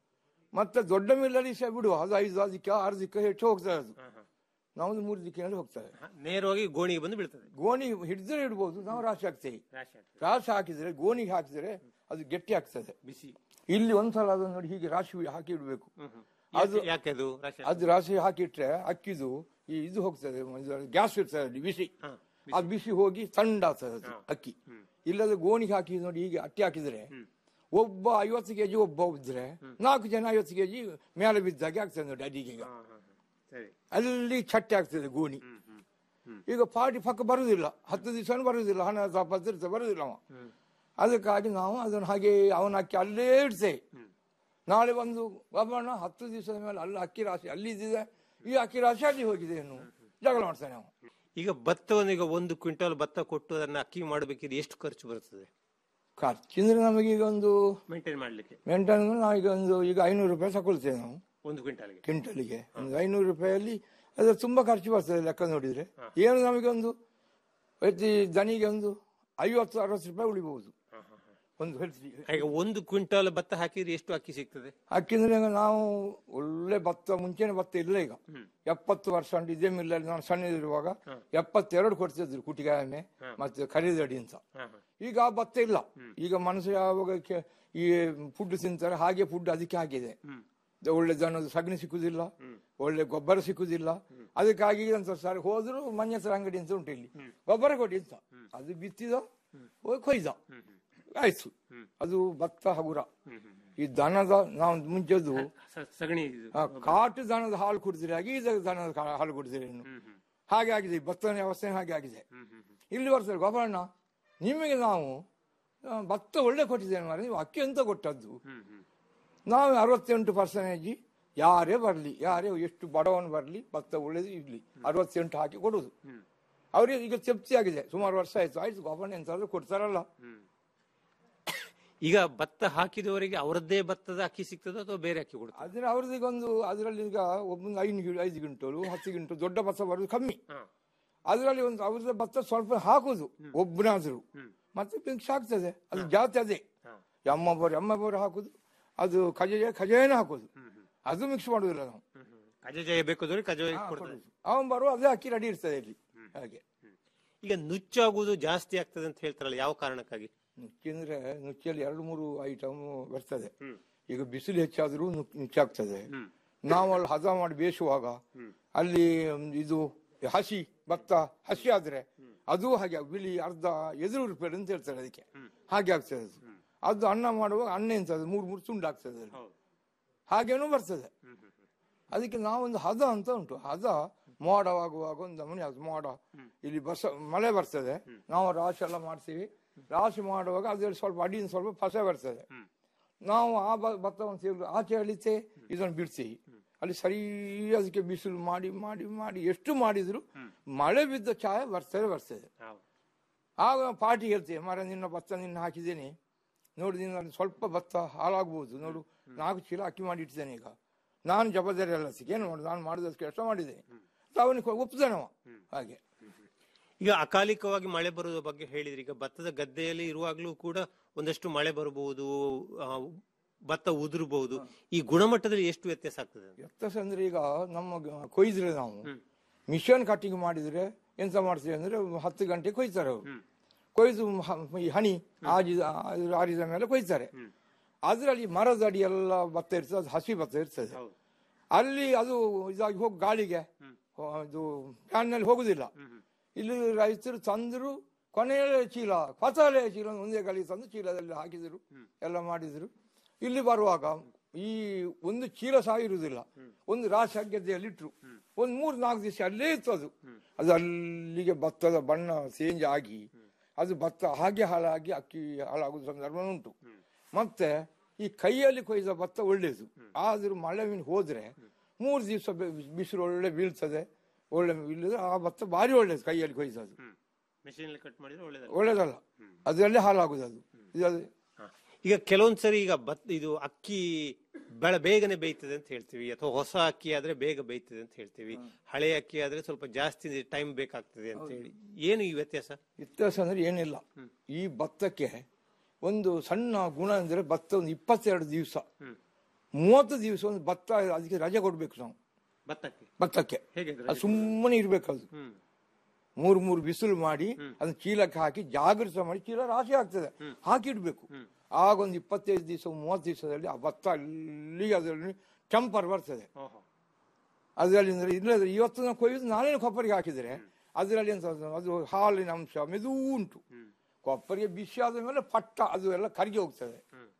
ಮತ್ತೆ ದೊಡ್ಡ ಮಿಲ್ಲಲ್ಲಿ ಸಹ ಬಿಡುವ ಅದು ಐದು ದಿಕ್ಕ ಆರು ದಿಕ್ಕ ಹೆಚ್ಚು ಹೋಗ್ತದೆ ಅದು ನಮ್ದು ಮೂರು ದಿಕ್ಕಿನಲ್ಲಿ ಹೋಗ್ತದೆ ನೇರವಾಗಿ ಗೋಣಿಗೆ ಬಂದು ಬೀಳ್ತದೆ ಗೋಣಿ ಹಿಡಿದ್ರೆ ಇಡ್ಬೋದು ನಾವು ರಾಶಿ ಹಾಕ್ತೇವೆ ರಾಶಿ ಆಗ್ತದೆ. ರಾಶಿ ಹಾಕಿದ್ರೆ ಗೋಣಿಗೆ ಹಾಕಿದ್ರೆ ಅದು ಗಟ್ಟಿ ಆಗ್ತದೆ ಬಿಸಿ ಇಲ್ಲಿ ಒಂದ್ಸಲ ಅದನ್ನು ನೋಡಿ ಹೀಗೆ ರಾಶಿ ಹಾಕಿ ಇಡಬೇಕು ಅದು ಯಾಕೆ- ಯಾಕೆ ಅದು ರಾಶಿ ಅದು ರಾಶಿ ಹಾಕಿಟ್ರೆ ಅಕ್ಕಿದು ಈ ಇದು ಹೋಗ್ತದೆ ಗ್ಯಾಸ್ ಇರ್ತದೆ ಅಲ್ಲಿ ಬಿಸಿ ಅದು ಬಿಸಿ ಹೋಗಿ ತಂಡ ಆಗ್ತದೆ ಅದು ಅಕ್ಕಿ ಇಲ್ಲದ ಗೋಣಿಗೆ ಹಾಕಿ ನೋಡಿ ಹೀಗೆ ಅಟ್ಟಿ ಹಾಕಿದ್ರೆ ಒಬ್ಬ ಐವತ್ತು ಕೆಜಿ ಒಬ್ಬ ಇದ್ರೆ ನಾಲ್ಕು ಜನ ಐವತ್ತು ಕೆಜಿ ಮೇಲೆ ಬಿದ್ದಾಗೆ ಆಗ್ತದೆ ನೋಡಿ ಅಡಿಗೆ ಈಗ ಸರಿ ಅಲ್ಲಿ ಚಟ್ಟೆ ಆಗ್ತದೆ ಗೋಣಿ ಈಗ ಪಾರ್ಟಿ ಪಕ್ಕ ಬರುದಿಲ್ಲ ಹತ್ತು ದಿವಸ ಬರುದಿಲ್ಲ ಹಣ ಪತ್ರಿಕೆ ಬರುದಿಲ್ಲ ಅವ ಅದಕ್ಕಾಗಿ ನಾವು ಅದನ್ನು ಹಾಗೆ ಅವನ ಅಕ್ಕಿ ಅಲ್ಲೇ ಇಡ್ತೇವೆ ನಾಳೆ ಒಂದು ಬಾಬಣ್ಣ ಹತ್ತು ದಿವಸದ ಮೇಲೆ ಅಲ್ಲಿ ಅಕ್ಕಿ ರಾಶಿ ಅಲ್ಲಿ ಇದ್ದಿದೆ ಈ ಅಕ್ಕಿ ರಾಶಿ ಅಲ್ಲಿ ಹೋಗಿದೆ ಇನ್ನು ಜಗಳ ಮಾಡ್ತಾನೆ ನಾವು ಈಗ ಭತ್ತವನ್ನು ಈಗ ಒಂದು ಕ್ವಿಂಟಲ್ ಭತ್ತ ಕೊಟ್ಟು ಅದನ್ನ ಅಕ್ಕಿ ಮಾಡಬೇಕಿದ್ರೆ ಎಷ್ಟು ಖರ್ಚು ಬರ್ತದೆ ಖರ್ಚಿಂದ್ರೆ ನಮಗೆ ಈಗ ಒಂದು ಮೇಂಟೈನ್ ಮಾಡ್ಲಿಕ್ಕೆ ಮೆಂಟನ್ ನಾವೀಗ ಒಂದು ಈಗ ಐನೂರು ರೂಪಾಯಿ ತಗೊಳ್ತೇವೆ ನಾವು ಒಂದು ಕ್ವಿಂಟಲ್ಗೆ ಕ್ವಿಂಟಲ್ಗೆ ಒಂದು ಐನೂರು ರೂಪಾಯಲ್ಲಿ ಅದು ತುಂಬಾ ಖರ್ಚು ಬರ್ತದೆ ಲೆಕ್ಕ ನೋಡಿದ್ರೆ ಏನು ನಮಗೆ ಒಂದು ಪ್ರತಿ ದನಿಗೆ ಒಂದು ಐವತ್ತು ಅರವತ್ತು ರೂಪಾಯಿ ಉಳಿಬಹುದು ಒಂದು ಹೇಳ್ತೀವಿ ಈಗ ಒಂದು ಕ್ವಿಂಟಲ್ ಭತ್ತ ಹಾಕಿದ್ರೆ ಎಷ್ಟು ಅಕ್ಕಿ ಸಿಗ್ತದೆ ಯಾಕೆಂದ್ರೆ ಈಗ ನಾವು ಒಳ್ಳೆ ಭತ್ತ ಮುಂಚೆನೆ ಭತ್ತ ಇಲ್ಲ ಈಗ ಎಪ್ಪತ್ತು ವರ್ಷ ಉಂಟು ಇದೇ ಮಿಲ್ಲಲ್ಲಿ ನಾನು ಸಣ್ಣದಿರುವಾಗ ಎಪ್ಪತ್ತೆರಡು ಕೊಡ್ತಿದ್ರು ಕುಟಿಗಾಯನೆ ಮತ್ತೆ ಖರೀದಡಿ ಅಂತ ಈಗ ಆ ಭತ್ತ ಇಲ್ಲ ಈಗ ಮನಸ್ಸು ಯಾವಾಗ ಕೆ- ಈ ಫುಡ್ ತಿಂತಾರೆ ಹಾಗೆ ಫುಡ್ ಅದಕ್ಕೆ ಆಗಿದೆ ಒಳ್ಳೆ ದನದ ಸಗಣಿ ಸಿಕ್ಕುದಿಲ್ಲ ಒಳ್ಳೆ ಗೊಬ್ಬರ ಸಿಕ್ಕುದಿಲ್ಲ ಅದಕ್ಕಾಗಿ ಅಂತ ಸರ್ ಹೋದ್ರು ಮಂಜಸರ ಅಂಗಡಿ ಅಂತ ಉಂಟು ಇಲ್ಲಿ ಗೊಬ್ಬರ ಕೊಡಿ ಅಂತ ಅದು ಬಿತ್ತಿದ ಹೋಗಿ ಕೊಯ್ದ ಆಯ್ತು ಅದು ಭತ್ತ ಹಗುರ ಈ ದನದ ನಾವು ಮುಂಚೆದು ಸ- ಸಗಣಿ ಇದು. ಆ, ಕಾಟು ದನದ ಹಾಲು ಕುಡಿದ್ರೆ ಆಗಿ ಇದು ದನದ ಕಾ- ಹಾಲು ಕುಡಿದ್ರೆ ಇನ್ನು ಹಾಗೆ ಆಗಿದೆ ಈ ಭತ್ತದ ವ್ಯವಸ್ಥೆ ಹಾಗೆ ಆಗಿದೆ ಇಲ್ಲಿ ಬರ್ತಾರೆ ಗೋಪಾಲಣ್ಣ ನಿಮಗೆ ನಾವು ಆ, ಭತ್ತ ಒಳ್ಳೆ ಕೊಟ್ಟಿದ್ದೇನೆ ಮಾರೆ ನೀವು ಅಕ್ಕಿ ಅಂತ ಕೊಟ್ಟದ್ದು ನಾವು ಅರವತ್ತೆಂಟು ಪರ್ಸೆಂಟೇಜ್ ಯಾರೇ ಬರಲಿ ಯಾರೇ ಎಷ್ಟು ಬಡವನು ಬರಲಿ ಭತ್ತ ಒಳ್ಳೇದು ಇರ್ಲಿ ಅರವತ್ತೆಂಟು ಹಾಕಿ ಕೊಡುದು ಅವರಿಗೆ ಈಗ ತೃಪ್ತಿ ಆಗಿದೆ ಸುಮಾರು ವರ್ಷ ಆಯ್ತು ಆಯ್ತು ಗೋಪಾಲಣ್ಣ ಎಂತಾದ್ರೂ ಕೊಡ್ತಾರಲ್ಲ ಈಗ ಭತ್ತ ಹಾಕಿದವರಿಗೆ ಅವರದ್ದೇ ಭತ್ತದ ಅಕ್ಕಿ ಸಿಗ್ತದ ಅಥವಾ ಬೇರೆ ಅಕ್ಕಿ ಕೊಡ್ತದೆ ಅದ್ರ ಅವ್ರದ್ದು ಒಂದು ಅದರಲ್ಲಿ ಈಗ ಒಬ್ಬೊಂದು ಐದು ಗಿ- ಐದು ಕ್ವಿಂಟಲು ಹತ್ತು ಕ್ವಿಂಟಲ್ ದೊಡ್ಡ ಭತ್ತ ಬರೋದು ಕಮ್ಮಿ ಅದರಲ್ಲಿ ಒಂದು ಅವ್ರದ್ದು ಭತ್ತ ಸ್ವಲ್ಪ ಹಾಕುದು ಒಬ್ಬನಾದ್ರು ಮತ್ತೆ ಮಿಕ್ಸ್ ಆಗ್ತದೆ ಅದು ಜಾತಿ ಅದೇ ಎಮ್ಮ ಬೋರ್ ಎಮ್ಮ ಬೋರ್ ಹಾಕುದು ಅದು ಖಜಾಯ ಖಜಾಯನ ಹಾಕೋದು ಅದು ಮಿಕ್ಸ್ ಮಾಡುದಿಲ್ಲ ನಾವು ಕಜಜಯ ಬೇಕಾದ್ರೆ ಕಜಾಯ ಕೊಡ್ತಾರೆ ಅವನ್ ಬರುವ ಅದೇ ಅಕ್ಕಿ ರೆಡಿ ಇರ್ತದೆ ಇಲ್ಲಿ ಹಾಗೆ ಈಗ ನುಚ್ಚಾಗುವುದು ಜಾಸ್ತಿ ಆಗ್ತದೆ ಅಂತ ಹೇಳ್ತಾರಲ್ಲ ಯಾವ ಕಾರಣಕ್ಕಾಗಿ ನುಚ್ಚಿ ಅಂದ್ರೆ ನುಚ್ಚಿಯಲ್ಲಿ ಎರಡು ಮೂರು ಐಟಮ್ ಬರ್ತದೆ ಈಗ ಬಿಸಿಲು ಹೆಚ್ಚಾದ್ರೂ ನುಕ್- ನುಚ್ಚಾಗ್ತದೆ ನಾವು ಅಲ್ಲಿ ಹದ ಮಾಡಿ ಬೇಯಿಸುವಾಗ ಅಲ್ಲಿ ಮ್, ಇದು ಹಸಿ ಭತ್ತ ಹಸಿ ಆದ್ರೆ ಅದು ಹಾಗೆ ಬಿಳಿ ಅರ್ಧ ಎದುರು ರೂಪಾಯಿ ಅಂತ ಹೇಳ್ತಾರೆ ಅದಕ್ಕೆ ಹಾಗೆ ಆಗ್ತದೆ ಅದು ಅದು ಅನ್ನ ಮಾಡುವಾಗ ಅನ್ನ ಎಂತದೆ ಮೂರು ಮೂರು ತುಂಡು ಆಗ್ತದೆ ಅಲ್ಲಿ. ಹಾಗೇನೂ ಬರ್ತದೆ ಅದಕ್ಕೆ ನಾವೊಂದು ಹದ ಅಂತ ಉಂಟು ಹದ ಮೋಡವಾಗುವಾಗ ಒಂದು ನಮೂನೆ ಅದು ಮೋಡ ಇಲ್ಲಿ ಬಸ ಮಳೆ ಬರ್ತದೆ ನಾವು ರಾಶಿ ಎಲ್ಲ ಮಾಡ್ತೀವಿ ರಾಶಿ ಮಾಡುವಾಗ ಅದ್ರಲ್ಲಿ ಸ್ವಲ್ಪ ಅಡಿಯಿಂದ ಸ್ವಲ್ಪ ಫಸೆ ಬರ್ತದೆ ನಾವು ಆ ಬ- ಭತ್ತವನ್ನು ತೆಗೆದು ಆಚೆ ಎಳಿತೆ ಇದನ್ನು ಬಿಡ್ತೀವಿ ಅಲ್ಲಿ ಸರಿ ಅದಕ್ಕೆ ಬಿಸಿಲು ಮಾಡಿ ಮಾಡಿ ಮಾಡಿ ಎಷ್ಟು ಮಾಡಿದ್ರು ಮಳೆ ಬಿದ್ದ ಛಾಯ ಬರ್ತದೆ ಬರ್ತದೆ ಆಗ ಪಾರ್ಟಿ ಹೇಳ್ತೇವೆ ಮರ ನಿನ್ನ ಭತ್ತ ನಿನ್ನ ಹಾಕಿದ್ದೇನೆ ನೋಡು ನಿನ್ನ ಅಲ್ಲಿ ಸ್ವಲ್ಪ ಭತ್ತ ಹಾಳಾಗ್ಬೋದು ನೋಡು ನಾಲ್ಕು ಚೀಲ ಅಕ್ಕಿ ಮಾಡಿ ಇಟ್ಟಿದ್ದೇನೆ ಈಗ ನಾನು ಜವಾಬ್ದಾರಿ ಎಲ್ಲ ಸಿಕ್ಕ ಏನು ಮಾಡುದು ನಾನು ಮಾಡಿದಷ್ಟು ಕೆಲಸ ಮಾಡಿದ್ದೇನೆ ಅಂತ ಅವನಿಗೆ ಒಪ್ಪಿದಾನವ ಹಾಗೆ ಈಗ ಅಕಾಲಿಕವಾಗಿ ಮಳೆ ಬರುವುದ ಬಗ್ಗೆ ಹೇಳಿದ್ರಿ ಈಗ ಭತ್ತದ ಗದ್ದೆಯಲ್ಲಿ ಇರುವಾಗ್ಲೂ ಕೂಡ ಒಂದಷ್ಟು ಮಳೆ ಬರಬಹುದು ಆ, ಭತ್ತ ಉದುರಬಹುದು ಈ ಗುಣಮಟ್ಟದಲ್ಲಿ ಎಷ್ಟು ವ್ಯತ್ಯಾಸ ಆಗ್ತದೆ ವ್ಯತ್ಯಾಸ ಅಂದ್ರೆ ಈಗ ನಮ್ಮ ಗ- ಕೊಯ್ದ್ರೆ ನಾವು ಮಿಷನ್ ಕಟ್ಟಿಂಗ್ ಮಾಡಿದ್ರೆ ಎಂತ ಮಾಡ್ತೀವಿ ಅಂದ್ರೆ ಹತ್ತು ಗಂಟೆ ಕೊಯ್ತಾರೆ ಅವರು ಕೊಯ್ದು ಹ- ಈ ಹನಿ ಆಜಿದ ಆರಿದ ಮೇಲೆ ಕೊಯ್ತಾರೆ ಅದ್ರಲ್ಲಿ ಮರದ ಅಡಿ ಎಲ್ಲ ಭತ್ತ ಇರ್ತದೆ ಅದು ಹಸಿ ಭತ್ತ ಇರ್ತದೆ ಅಲ್ಲಿ ಅದು ಇದಾಗಿ ಹೋಗಿ ಗಾಳಿಗೆ ಹೋ- ಇದು ಫ್ಯಾನ್ ನಲ್ಲಿ ಹೋಗುದಿಲ್ಲ ಇಲ್ಲಿ ರೈತರು ತಂದ್ರು ಕೊನೆಯ ಚೀಲ ಫಸಲೆ ಚೀಲ ಒಂದೇ ಗಾಳಿ ತಂದು ಚೀಲದಲ್ಲಿ ಹಾಕಿದ್ರು ಎಲ್ಲ ಮಾಡಿದ್ರು ಇಲ್ಲಿ ಬರುವಾಗ ಈ ಒಂದು ಚೀಲ ಸಹ ಇರುವುದಿಲ್ಲ ಒಂದು ರಾಶಿ ಗದ್ದೆಯಲ್ಲಿ ಇಟ್ರು ಒಂದು ಮೂರ್ ನಾಲ್ಕು ದಿವಸ ಅಲ್ಲೇ ಇತ್ತು ಅದು ಅದು ಅಲ್ಲಿಗೆ ಭತ್ತದ ಬಣ್ಣ ಚೇಂಜ್ ಆಗಿ ಅದು ಭತ್ತ ಹಾಗೆ ಹಾಳಾಗಿ ಅಕ್ಕಿ ಹಾಳಾಗುವ ಸಂದರ್ಭ ಉಂಟು ಮತ್ತೆ ಈ ಕೈಯಲ್ಲಿ ಕೊಯ್ದ ಭತ್ತ ಒಳ್ಳೇದು ಆದ್ರೂ ಮಳೆ ಮೀನು ಹೋದ್ರೆ ಮೂರು ದಿವಸ ಬಿಸಿಲು ಒಳ್ಳೆ ಬೀಳ್ತದೆ ಒಳ್ಳೆ ಇಲ್ಲದ್ರೆ ಆ ಭತ್ತ ಭಾರಿ ಒಳ್ಳೇದು ಕೈಯಲ್ಲಿ ಕೊಯ್ದದು ಮೆಷಿನ್ ಕಟ್ ಮಾಡಿದ್ರೆ ಒಳ್ಳೇದಲ್ಲ ಒಳ್ಳೇದಲ್ಲ ಅದರಲ್ಲೇ ಹಾಳಾಗುದು ಅದು ಇದು ಅದು ಈಗ ಕೆಲವೊಂದ್ಸರಿ ಈಗ ಭತ್ತ ಇದು ಅಕ್ಕಿ ಬೆಳ ಬೇಗನೆ ಬೇಯ್ತದೆ ಅಂತ ಹೇಳ್ತೀವಿ ಅಥವಾ ಹೊಸ ಅಕ್ಕಿ ಆದ್ರೆ ಬೇಗ ಬೇಯ್ತದೆ ಅಂತ ಹೇಳ್ತೀವಿ ಹಳೆ ಅಕ್ಕಿ ಆದ್ರೆ ಸ್ವಲ್ಪ ಜಾಸ್ತಿ ಟೈಮ್ ಬೇಕಾಗ್ತದೆ ಅಂತ ಹೇಳಿ ಏನು ಈ ವ್ಯತ್ಯಾಸ ವ್ಯತ್ಯಾಸ ಅಂದ್ರೆ ಏನಿಲ್ಲ ಈ ಭತ್ತಕ್ಕೆ ಒಂದು ಸಣ್ಣ ಗುಣ ಅಂದ್ರೆ ಭತ್ತ ಒಂದು ಇಪ್ಪತ್ತೆರಡು ದಿವಸ ಮೂವತ್ತು ದಿವಸ ಒಂದು ಭತ್ತ ಅದಕ್ಕೆ ರಜೆ ಕೊಡ್ಬೇಕು ನಾವು ಭತ್ತಕ್ಕೆ ಭತ್ತಕ್ಕೆ ಹೇಗೆ ಅದು ಸುಮ್ಮನೆ ಇರ್ಬೇಕು ಅದು ಮೂರು ಮೂರು ಬಿಸಿಲು ಮಾಡಿ ಅದನ್ನ ಚೀಲಕ್ಕೆ ಹಾಕಿ ಜಾಗೃತ ಮಾಡಿ ಚೀಲ ರಾಶಿ ಆಗ್ತದೆ ಹಾಕಿಡ್ಬೇಕು ಆಗ ಒಂದು ಇಪ್ಪತ್ತೈದು ದಿವಸ ಮೂವತ್ತು ದಿವಸದಲ್ಲಿ ಆ ಭತ್ತ ಅಲ್ಲಿ ಅದರಲ್ಲಿ ಟೆಂಪರ್ ಬರ್ತದೆ ಅದರಲ್ಲಿ ಅಂದ್ರೆ ಇಲ್ಲದ್ರೆ ಇವತ್ತು ನಾವು ಕೊಯ್ದು ನಾಳೆ ಕೊಪ್ಪರಿಗೆ ಹಾಕಿದ್ರೆ ಅದರಲ್ಲಿ ಎಂತ ಅದು- ಅದು ಹಾಲಿನ ಅಂಶ ಮೆದು ಉಂಟು ಕೊಪ್ಪರಿಗೆ ಬಿಸಿ ಆದ ಮೇಲೆ ಪಟ್ಟ ಅದು ಎಲ್ಲ ಕರಗಿ ಹೋಗ್ತದೆ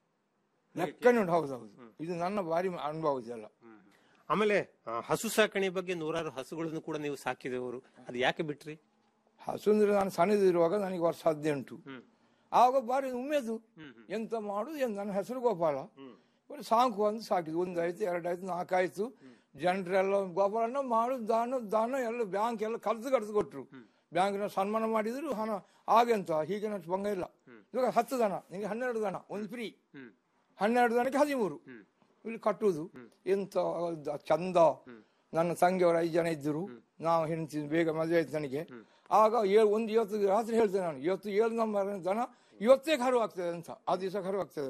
ಲೆಕ್ಕನೇ ಉಂಟು ಹೌದು ಹೌದು ಇದು ನನ್ನ ಬಾರಿ ಅನುಭವ ಇದೆಲ್ಲ ಆಮೇಲೆ ಆ, ಹಸು ಸಾಕಣೆ ಬಗ್ಗೆ ನೂರಾರು ಹಸುಗಳನ್ನು ಕೂಡ ನೀವು ಸಾಕಿದವರು ಅದು ಯಾಕೆ ಬಿಟ್ರಿ ಹಸು ಅಂದ್ರೆ ನಾನು ಸಣ್ಣದಿರುವಾಗ ನನಗೆ ವರ್ಷ ಹದಿನೆಂಟು ಆವಾಗ ಬಾರಿ ಉಮೇದು ಎಂತ ಮಾಡುದು ಎಂತ ನನ್ನ ಹೆಸರು ಗೋಪಾಲ ಬರೀ ಸಾಕು ಅಂತ ಸಾಕಿದ್ದು ಒಂದಾಯ್ತು ಎರಡಾಯ್ತು ನಾಲ್ಕಾಯ್ತು ಜನರೆಲ್ಲ ಗೋಪಾಲನ ಮಾಡು ದಾನ ದಾನ ಎಲ್ಲ ಬ್ಯಾಂಕ್ ಎಲ್ಲ ಕಲ್ತು ಕಡ್ದು ಕೊಟ್ರು ಬ್ಯಾಂಕ್ನ ಸನ್ಮಾನ ಮಾಡಿದ್ರು ಹಣ ಹಾಗೆಂತ ಹೀಗೆ ನಷ್ಟು ಭಂಗ ಇಲ್ಲ ಇವಾಗ ಹತ್ತು ದನ ನಿಮಗೆ ಹನ್ನೆರಡು ದನ ಒಂದು ಫ್ರೀ ಹನ್ನೆರಡು ದನಕ್ಕೆ ಹದಿಮೂರು ಇಲ್ಲಿ ಕಟ್ಟುವುದು ಎಂತ ದ- ಚಂದ ನನ್ನ ತಂಗಿಯವರು ಐದು ಜನ ಇದ್ದರು ನಾವು ಹೆಂಡತಿ ಬೇಗ ಮದುವೆ ಆಯ್ತು ನನಗೆ ಆಗ ಏಳು ಒಂದು ಇವತ್ತು ರಾತ್ರಿ ಹೇಳ್ತೇನೆ ನಾನು ಇವತ್ತು ಏಳು ನಂಬರ್ ದನ ಇವತ್ತೇ ಕರು ಆಗ್ತದೆ ಅಂತ ಆ ದಿವಸ ಕರು ಆಗ್ತದೆ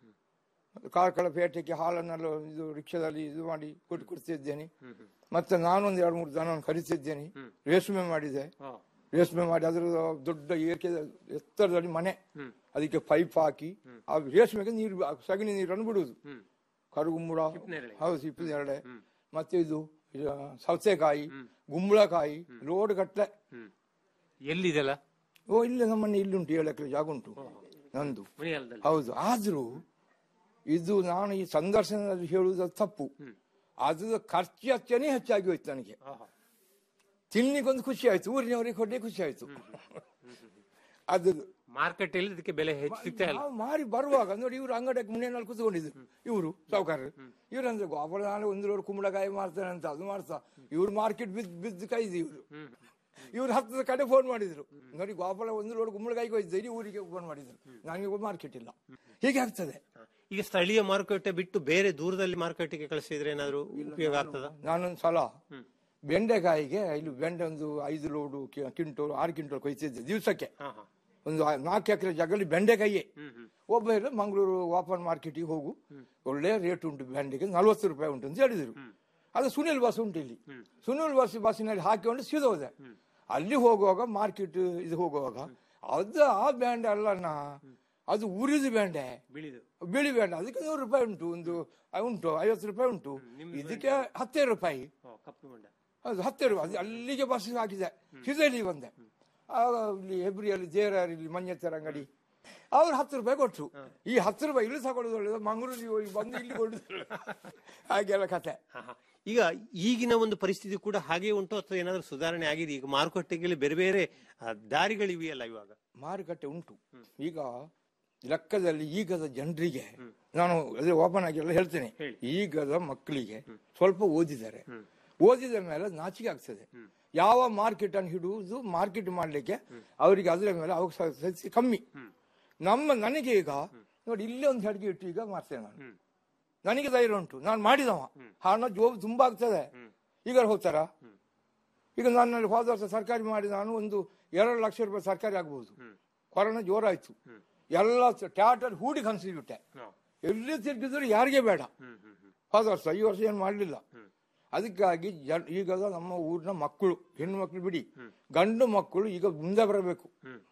ಅದು ಕಾರ್ಕಳ ಪೇಟೆಗೆ ಹಾಲನ್ನೆಲ್ಲ ಇದು ರಿಕ್ಷಾದಲ್ಲಿ ಇದು ಮಾಡಿ ಕೊಟ್ಟು ಕೊಡ್ತಿದ್ದೇನೆ ಮತ್ತೆ ನಾನೊಂದು ಎರಡು ಮೂರು ದನ ಕರಿತಿದ್ದೇನೆ ರೇಷ್ಮೆ ಮಾಡಿದೆ ರೇಷ್ಮೆ ಮಾಡಿ ಅದ್ರ ದೊಡ್ಡ ಏರಿಕೆ ಎತ್ತರದಲ್ಲಿ ಮನೆ ಅದಕ್ಕೆ ಪೈಪ್ ಹಾಕಿ ಆ ರೇಷ್ಮೆಗೆ ನೀರು ಆ ಸಗಣಿ ನೀರನ್ನು ಬಿಡುವುದು ಕರುಗುಂಬಳ ಹೌದು ಸಿಪ್ಪಿನೆರಡೆ ಮತ್ತೆ ಇದು ಇದು ಸೌತೆಕಾಯಿ ಗುಂಬಳಕಾಯಿ ರೋಡ್ ಗಟ್ಲೆ ಎಲ್ಲಿದೆಲ್ಲ ಓ ಇಲ್ಲಿ ನಮ್ಮನೆ ಇಲ್ಲುಂಟು ಏಳು ಎಕರೆ ಜಾಗ ಉಂಟು ನಂದು ಮಣಿಯಾಲದಲ್ಲಿ ಹೌದು ಆದ್ರೂ ಇದು ನಾನು ಈ ಸಂದರ್ಶನದಲ್ಲಿ ಹೇಳುವುದು ಅದು ತಪ್ಪು ಅದ್ರ ಖರ್ಚು ವೆಚ್ಚನೇ ಹೆಚ್ಚಾಗಿ ಹೋಯ್ತು ನನಗೆ ತಿನ್ನಿಗೊಂದು ಖುಷಿ ಆಯ್ತು ಊರಿನವರಿಗೆ ಕೊಡ್ಲಿ ಖುಷಿ ಆಯ್ತು ಅದು ಮಾರ್ಕೆಟ್ ಅಲ್ಲಿ ಇದಕ್ಕೆ ಬೆಲೆ ಹೆಚ್ಚು ಸಿಗ್ತಾ ಇಲ್ಲ ನಾವು ಮಾರಿ ಬರುವಾಗ ನೋಡಿ ಇವರು ಅಂಗಡಿಗೆ ಮುನ್ನೆನಲ್ಲಿ ಕೂತ್ಕೊಂಡಿದ್ರು ಇವರು ಸಾವುಕಾರರು ಇವ್ರು ಅಂದ್ರೆ ಗೋಪಾಲ ನಾನು ಒಂದು ಕುಂಬಳಕಾಯಿ ಮಾಡ್ತಾನೆ ಅಂತ ಅದು ಮಾಡ್ತಾ ಇವ್ರು ಮಾರ್ಕೆಟ್ ಬಿದ್ದು ಬಿದ್ದು ಕೈದು ಇವರು ಇವ್ರು ಹತ್ತದ ಕಡೆ ಫೋನ್ ಮಾಡಿದ್ರು ನೋಡಿ ಗೋಪಾಲ ಒಂದು ರೋಡ್ ಕುಂಬಳಕಾಯಿ ಹೋಯ್ತು ಇಡೀ ಊರಿಗೆ ಫೋನ್ ಮಾಡಿದ್ರು ನನಗೆ ಮಾರ್ಕೆಟ್ ಇಲ್ಲ ಹೀಗೆ ಆಗ್ತದೆ ಈಗ ಸ್ಥಳೀಯ ಮಾರುಕಟ್ಟೆ ಬಿಟ್ಟು ಬೇರೆ ದೂರದಲ್ಲಿ ಮಾರುಕಟ್ಟೆಗೆ ಕಳಿಸಿದ್ರೆ ಏನಾದ್ರು ಉಪಯೋಗ ಆಗ್ತದ ನಾನೊಂದು ಸಲ ಬೆಂಡೆಕಾಯಿಗೆ ಇಲ್ಲಿ ಬೆಂಡೆ ಒಂದು ಐದು ಲೋಡು ಕ್ವಿಂಟೋಲ್ ಆರು ಕ್ವಿಂಟೋಲ್ ಕೊಯ್ತಿದ್ದೆ ದಿವಸಕ್ಕೆ ಒಂದು ಆ- ನಾಲ್ಕು ಎಕರೆ ಜಾಗದಲ್ಲಿ ಬೆಂಡೆಕಾಯಿಯೇ ಒಬ್ಬ ಹೇಳಿದ ಮಂಗಳೂರು ಓಪನ್ ಮಾರ್ಕೆಟಿಗೆ ಹೋಗು ಒಳ್ಳೆ ರೇಟ್ ಉಂಟು ಬೆಂಡೆಗೆ ನಲ್ವತ್ತು ರೂಪಾಯಿ ಉಂಟು ಅಂತ ಹೇಳಿದರು ಅದು ಸುನಿಲ್ ಬಸ್ ಉಂಟು ಇಲ್ಲಿ ಸುನಿಲ್ ಬಸ್ ಬಸ್ಸಿನಲ್ಲಿ ಹಾಕಿಕೊಂಡು ಸೀದಾ ಹೋದೆ ಅಲ್ಲಿ ಹೋಗುವಾಗ ಮಾರ್ಕೆಟ್ ಇದು ಹೋಗುವಾಗ ಅದು ಆ ಬ್ಯಾಂಡ್ ಅಲ್ಲಣ್ಣ ಅದು ಉರಿದ ಬ್ಯಾಂಡೆ ಬಿಳಿದು ಬಿಳಿ ಬ್ಯಾಂಡ್ ಅದಕ್ಕೆ ನೂರು ರೂಪಾಯಿ ಉಂಟು ಒಂದು ಆ, ಉಂಟು ಐವತ್ತು ರೂಪಾಯಿ ಉಂಟು ಇದಕ್ಕೆ ಹತ್ತೇ ರೂಪಾಯಿ ಕಪ್ಪು ಮಂಡ ಅದು ಹತ್ತೇ ರೂಪಾಯಿ ಅದು ಅಲ್ಲಿಗೆ ಬಸ್ ಹಾಕಿದೆ ಸೀದಾ ಇಲ್ಲಿಗೆ ಬಂದೆ ಆಗ ಇಲ್ಲಿ ಹೆಬ್ರಿಯಲ್ಲಿ ಜೇರಾರ್ ಇಲ್ಲಿ ಮಂಜತ್ತರ ಅಂಗಡಿ ಅವ್ರು ಹತ್ತು ರೂಪಾಯಿ ಕೊಟ್ರು ಈ ಹತ್ತು ರೂಪಾಯಿ ಇಲ್ಲಿ ತಗೊಳ್ಳೋದು ಒಳ್ಳೇದು ಮಂಗಳೂರಿಗೆ ಹೋಗಿ ಬಂದು ಇಲ್ಲಿ ಕೊಡುದು ಹಾಗೆಲ್ಲ ಕತೆ ಹಾ, ಹಾ. ಈಗ ಈಗಿನ ಒಂದು ಪರಿಸ್ಥಿತಿ ಕೂಡ ಹಾಗೆ ಉಂಟು ಅಥವಾ ಏನಾದ್ರೂ ಸುಧಾರಣೆ ಆಗಿದೆ ಈಗ ಮಾರುಕಟ್ಟೆಗೆ ಬೇರೆ ಬೇರೆ ಆ, ದಾರಿಗಳಿವೆಯಲ್ಲ ಇವಾಗ ಮಾರುಕಟ್ಟೆ ಉಂಟು ಈಗ ಲೆಕ್ಕದಲ್ಲಿ ಈಗದ ಜನರಿಗೆ ನಾನು ಅದೇ ಓಪನ್ ಆಗಿ ಎಲ್ಲ ಹೇಳ್ತೇನೆ ಈಗದ ಮಕ್ಕಳಿಗೆ ಸ್ವಲ್ಪ ಓದಿದ್ದಾರೆ ಓದಿದ ಮೇಲೆ ನಾಚಿಕೆ ಆಗ್ತದೆ ಯಾವ ಮಾರ್ಕೆಟ್ ಅನ್ನು ಹಿಡುವುದು ಮಾರ್ಕೆಟ್ ಮಾಡ್ಲಿಕ್ಕೆ ಅವರಿಗೆ ಅದರ ಮೇಲೆ ಅವಕಾಶ ಕಮ್ಮಿ ನಮ್ಮ ನನಗೆ ಈಗ ನೋಡಿ ಇಲ್ಲೇ ಒಂದು ಅಡಿಗೆ ಇಟ್ಟು ಈಗ ಮಾಡ್ತೇನೆ ನಾನು ನನಗೆ ಧೈರ್ಯ ಉಂಟು ನಾನು ಮಾಡಿದವ ಹಣ ಜೋಬ್ ತುಂಬಾ ಆಗ್ತದೆ ಈಗ ಹೋಗ್ತಾರ ಈಗ ನಾನು ಹೋದ ವರ್ಷ ಸರ್ಕಾರಿ ಮಾಡಿ ನಾನು ಒಂದು ಎರಡು ಲಕ್ಷ ರೂಪಾಯಿ ಸರ್ಕಾರಿ ಆಗ್ಬಹುದು ಕೊರೋನಾ ಜೋರಾಯ್ತು ಎಲ್ಲ ಟ್ಯಾಟರ್ ಹೂಡಿ ಕನ್ಸಿಬಿಟ್ಟೆ ಎಲ್ಲಿ ತಿರುಗಿದ್ರು ಯಾರಿಗೆ ಬೇಡ ಹೋದ ವರ್ಷ ಈ ವರ್ಷ ಏನು ಮಾಡಲಿಲ್ಲ ಅದಕ್ಕಾಗಿ ಜನ್ ಈಗದ ನಮ್ಮ ಊರಿನ ಮಕ್ಕಳು ಹೆಣ್ಣು ಮಕ್ಕಳು ಬಿಡಿ ಗಂಡು ಮಕ್ಕಳು ಈಗ ಮುಂದೆ ಬರಬೇಕು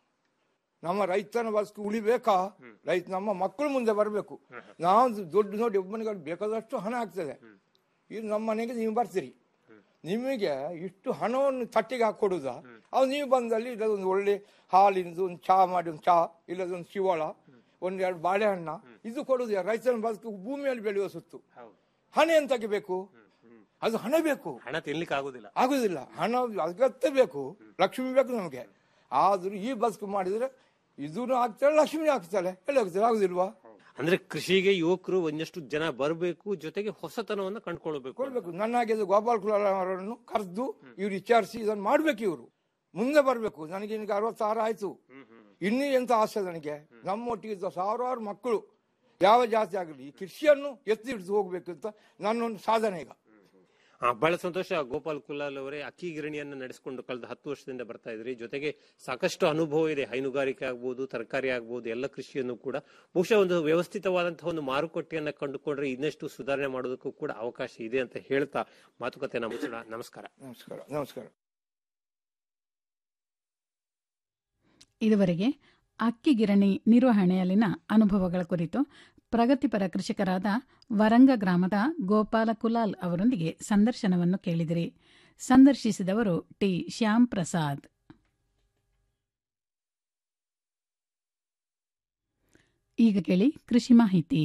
ನಮ್ಮ ರೈತನ ಬಸ್ಕು ಉಳಿಬೇಕಾ ರೈತ ನಮ್ಮ ಮಕ್ಕಳು ಮುಂದೆ ಬರಬೇಕು ನಾವು ದೊಡ್ಡ ನೋಡಿ ಒಬ್ಬನಿಗೆ ಬೇಕಾದಷ್ಟು ಹಣ ಆಗ್ತದೆ ಇದು ನಮ್ಮ ಮನೆಗೆ ನೀವು ಬರ್ತೀರಿ ನಿಮಗೆ ಇಷ್ಟು ಹಣವನ್ನು ತಟ್ಟಿಗೆ ಹಾಕೊಡುದ ಅವು ನೀವು ಬಂದಲ್ಲಿ ಇಲ್ಲದೊಂದು ಒಳ್ಳೆ ಹಾಲಿನದು ಒಂದು ಚಹಾ ಮಾಡಿ ಒಂದು ಚಹಾ ಇಲ್ಲದೊಂದು ಶಿವಳ ಒಂದ್ ಎರಡು ಬಾಳೆಹಣ್ಣ ಇದು ಕೊಡುದು ಯಾರು? ರೈತನ ಬದುಕು ಭೂಮಿಯಲ್ಲಿ ಬೆಳೆಯುವ ಸುತ್ತು ಹಣ ಎಂತಕ್ಕೆ ಬೇಕು ಅದು ಹಣ ಬೇಕು ಹಣ ತಿನ್ಲಿಕ್ಕೆ ಆಗುದಿಲ್ಲ ಆಗುದಿಲ್ಲ ಹಣ ಅಗತ್ಯ ಬೇಕು ಲಕ್ಷ್ಮಿ ಬೇಕು ನಮಗೆ ಆದ್ರೂ ಈ ಬದುಕು ಮಾಡಿದ್ರೆ ಇದೂ ಆಗ್ತಾಳೆ ಲಕ್ಷ್ಮಿ ಆಗ್ತಾಳೆ ಎಲ್ಲ ಆಗ್ತಾಳೆ ಆಗುದಿಲ್ವಾ ಅಂದ್ರೆ ಕೃಷಿಗೆ ಯುವಕರು ಒಂದಷ್ಟು ಜನ ಬರಬೇಕು ಜೊತೆಗೆ ಹೊಸತನವನ್ನ ಕಂಡುಕೊಳ್ಬೇಕು ಕೊಡ್ಬೇಕು ನನ್ನ ಹಾಗೆ ಇದು ಗೋಪಾಲ್ ಕುಲಾಲ್ ಅವರನ್ನು ಕರೆದು ಇವ್ರು ವಿಚಾರಿಸಿ ಇದನ್ನು ಮಾಡ್ಬೇಕು ಇವರು ಮುಂದೆ ಬರ್ಬೇಕು ನನಗೆ ಈಗ ಅರವತ್ತಾರು ಆಯ್ತು ಇನ್ನೂ ಎಂತ ಆಸೆ ನನಗೆ ನಮ್ಮೊಟ್ಟಿಗೆ ಇದ್ದ ಸಾವಿರಾರು ಮಕ್ಕಳು ಯಾವ ಜಾತಿ ಆಗಲಿ ಈ ಕೃಷಿಯನ್ನು ಎತ್ತಿ ಹಿಡಿದು ಹೋಗ್ಬೇಕು ಅಂತ ನನ್ನೊಂದು ಸಾಧನೆ ಈಗ ಆ, ಬಹಳ ಸಂತೋಷ ಗೋಪಾಲ್ ಕುಲಾಲ್ ಅವರೇ ಅಕ್ಕಿ ಗಿರಣಿಯನ್ನ ನಡೆಸಿಕೊಂಡು ಕಳೆದ ಹತ್ತು ವರ್ಷದಿಂದ ಬರ್ತಾ ಇದ್ರಿ ಜೊತೆಗೆ ಸಾಕಷ್ಟು ಅನುಭವ ಇದೆ ಹೈನುಗಾರಿಕೆ ಆಗ್ಬೋದು ತರಕಾರಿ ಆಗ್ಬೋದು ಎಲ್ಲ ಕೃಷಿಯನ್ನು ಕೂಡ ಬಹುಶಃ ಒಂದು ವ್ಯವಸ್ಥಿತವಾದಂತಹ ಒಂದು ಮಾರುಕಟ್ಟೆಯನ್ನ ಕಂಡುಕೊಂಡ್ರೆ ಇನ್ನಷ್ಟು ಸುಧಾರಣೆ ಮಾಡೋದಕ್ಕೂ ಕೂಡ ಅವಕಾಶ ಇದೆ ಅಂತ ಹೇಳ್ತಾ ಮಾತುಕತೆ ಮುಗಿಸೋಣ ನಮಸ್ಕಾರ ನಮಸ್ಕಾರ ನಮಸ್ಕಾರ ಇದುವರೆಗೆ ಅಕ್ಕಿ ಗಿರಣಿ ನಿರ್ವಹಣೆಯಲ್ಲಿನ ಅನುಭವಗಳ ಕುರಿತು ಪ್ರಗತಿಪರ ಕೃಷಿಕರಾದ ವರಂಗ ಗ್ರಾಮದ ಗೋಪಾಲ ಕುಲಾಲ್ ಅವರೊಂದಿಗೆ ಸಂದರ್ಶನವನ್ನು ಕೇಳಿದಿರಿ ಸಂದರ್ಶಿಸಿದವರು ಟಿ ಶ್ಯಾಮ್ ಪ್ರಸಾದ್ ಈಗ ಕೇಳಿ ಕೃಷಿ ಮಾಹಿತಿ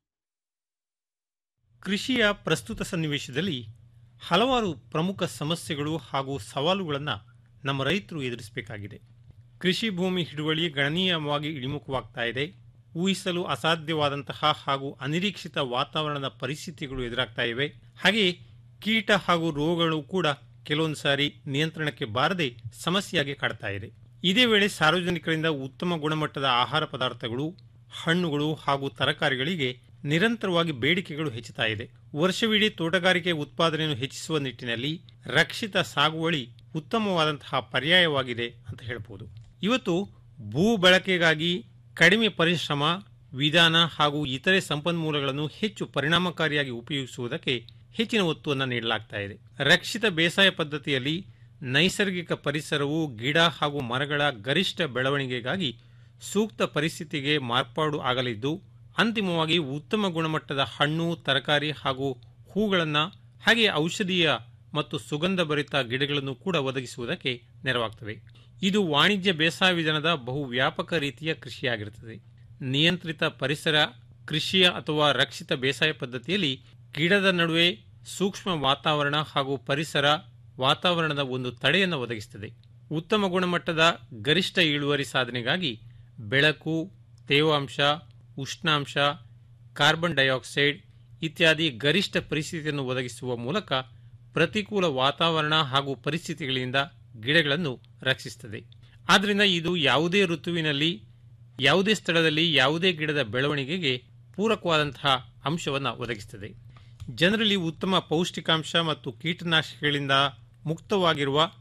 ಕೃಷಿಯ ಪ್ರಸ್ತುತ ಸನ್ನಿವೇಶದಲ್ಲಿ ಹಲವಾರು ಪ್ರಮುಖ ಸಮಸ್ಯೆಗಳು ಹಾಗೂ ಸವಾಲುಗಳನ್ನು ನಮ್ಮ ರೈತರು ಎದುರಿಸಬೇಕಾಗಿದೆ ಕೃಷಿ ಭೂಮಿ ಹಿಡುವಳಿ ಗಣನೀಯವಾಗಿ ಇಳಿಮುಖವಾಗ್ತಾ ಇದೆ ಊಹಿಸಲು ಅಸಾಧ್ಯವಾದಂತಹ ಹಾಗೂ ಅನಿರೀಕ್ಷಿತ ವಾತಾವರಣದ ಪರಿಸ್ಥಿತಿಗಳು ಎದುರಾಗ್ತಾ ಇವೆ ಹಾಗೆ ಕೀಟ ಹಾಗೂ ರೋಗಗಳು ಕೂಡ ಕೆಲವೊಂದು ಸಾರಿ ನಿಯಂತ್ರಣಕ್ಕೆ ಬಾರದೆ ಸಮಸ್ಯೆಯಾಗಿ ಕಾಡ್ತಾ ಇದೆ ಇದೇ ವೇಳೆ ಸಾರ್ವಜನಿಕರಿಂದ ಉತ್ತಮ ಗುಣಮಟ್ಟದ ಆಹಾರ ಪದಾರ್ಥಗಳು ಹಣ್ಣುಗಳು ಹಾಗೂ ತರಕಾರಿಗಳಿಗೆ ನಿರಂತರವಾಗಿ ಬೇಡಿಕೆಗಳು ಹೆಚ್ಚುತ್ತಾ ಇದೆ ವರ್ಷವಿಡೀ ತೋಟಗಾರಿಕೆ ಉತ್ಪಾದನೆಯನ್ನು ಹೆಚ್ಚಿಸುವ ನಿಟ್ಟಿನಲ್ಲಿ ರಕ್ಷಿತ ಸಾಗುವಳಿ ಉತ್ತಮವಾದಂತಹ ಪರ್ಯಾಯವಾಗಿದೆ ಅಂತ ಹೇಳ್ಬೋದು ಇವತ್ತು ಭೂ ಬಳಕೆಗಾಗಿ ಕಡಿಮೆ ಪರಿಶ್ರಮ ವಿಧಾನ ಹಾಗೂ ಇತರೆ ಸಂಪನ್ಮೂಲಗಳನ್ನು ಹೆಚ್ಚು ಪರಿಣಾಮಕಾರಿಯಾಗಿ ಉಪಯೋಗಿಸುವುದಕ್ಕೆ ಹೆಚ್ಚಿನ ಒತ್ತುವನ್ನು ನೀಡಲಾಗ್ತಾ ಇದೆ ರಕ್ಷಿತ ಬೇಸಾಯ ಪದ್ಧತಿಯಲ್ಲಿ ನೈಸರ್ಗಿಕ ಪರಿಸರವು ಗಿಡ ಹಾಗೂ ಮರಗಳ ಗರಿಷ್ಠ ಬೆಳವಣಿಗೆಗಾಗಿ ಸೂಕ್ತ ಪರಿಸ್ಥಿತಿಗೆ ಮಾರ್ಪಾಡು ಆಗಲಿದ್ದು ಅಂತಿಮವಾಗಿ ಉತ್ತಮ ಗುಣಮಟ್ಟದ ಹಣ್ಣು ತರಕಾರಿ ಹಾಗೂ ಹೂಗಳನ್ನು ಹಾಗೆ ಔಷಧೀಯ ಮತ್ತು ಸುಗಂಧಭರಿತ ಗಿಡಗಳನ್ನು ಕೂಡ ಒದಗಿಸುವುದಕ್ಕೆ ನೆರವಾಗ್ತವೆ ಇದು ವಾಣಿಜ್ಯ ಬೇಸಾಯ ವಿಧಾನದ ಬಹು ವ್ಯಾಪಕ ರೀತಿಯ ಕೃಷಿಯಾಗಿರುತ್ತದೆ ನಿಯಂತ್ರಿತ ಪರಿಸರ ಕೃಷಿಯ ಅಥವಾ ರಕ್ಷಿತ ಬೇಸಾಯ ಪದ್ಧತಿಯಲ್ಲಿ ಗಿಡದ ನಡುವೆ ಸೂಕ್ಷ್ಮ ವಾತಾವರಣ ಹಾಗೂ ಪರಿಸರ ವಾತಾವರಣದ ಒಂದು ತಡೆಯನ್ನು ಒದಗಿಸುತ್ತದೆ ಉತ್ತಮ ಗುಣಮಟ್ಟದ ಗರಿಷ್ಠ ಇಳುವರಿ ಸಾಧನೆಗಾಗಿ ಬೆಳಕು ತೇವಾಂಶ ಉಷ್ಣಾಂಶ ಕಾರ್ಬನ್ ಡೈಆಕ್ಸೈಡ್ ಇತ್ಯಾದಿ ಗರಿಷ್ಠ ಪರಿಸ್ಥಿತಿಯನ್ನು ಒದಗಿಸುವ ಮೂಲಕ ಪ್ರತಿಕೂಲ ವಾತಾವರಣ ಹಾಗೂ ಪರಿಸ್ಥಿತಿಗಳಿಂದ ಗಿಡಗಳನ್ನು ರಕ್ಷಿಸುತ್ತದೆ ಆದ್ದರಿಂದ ಇದು ಯಾವುದೇ ಋತುವಿನಲ್ಲಿ ಯಾವುದೇ ಸ್ಥಳದಲ್ಲಿ ಯಾವುದೇ ಗಿಡದ ಬೆಳವಣಿಗೆಗೆ ಪೂರಕವಾದಂತಹ ಅಂಶವನ್ನು ಒದಗಿಸುತ್ತದೆ ಜನರಲ್ಲಿ ಉತ್ತಮ ಪೌಷ್ಟಿಕಾಂಶ ಮತ್ತು ಕೀಟನಾಶಕಗಳಿಂದ ಮುಕ್ತವಾಗಿರುವ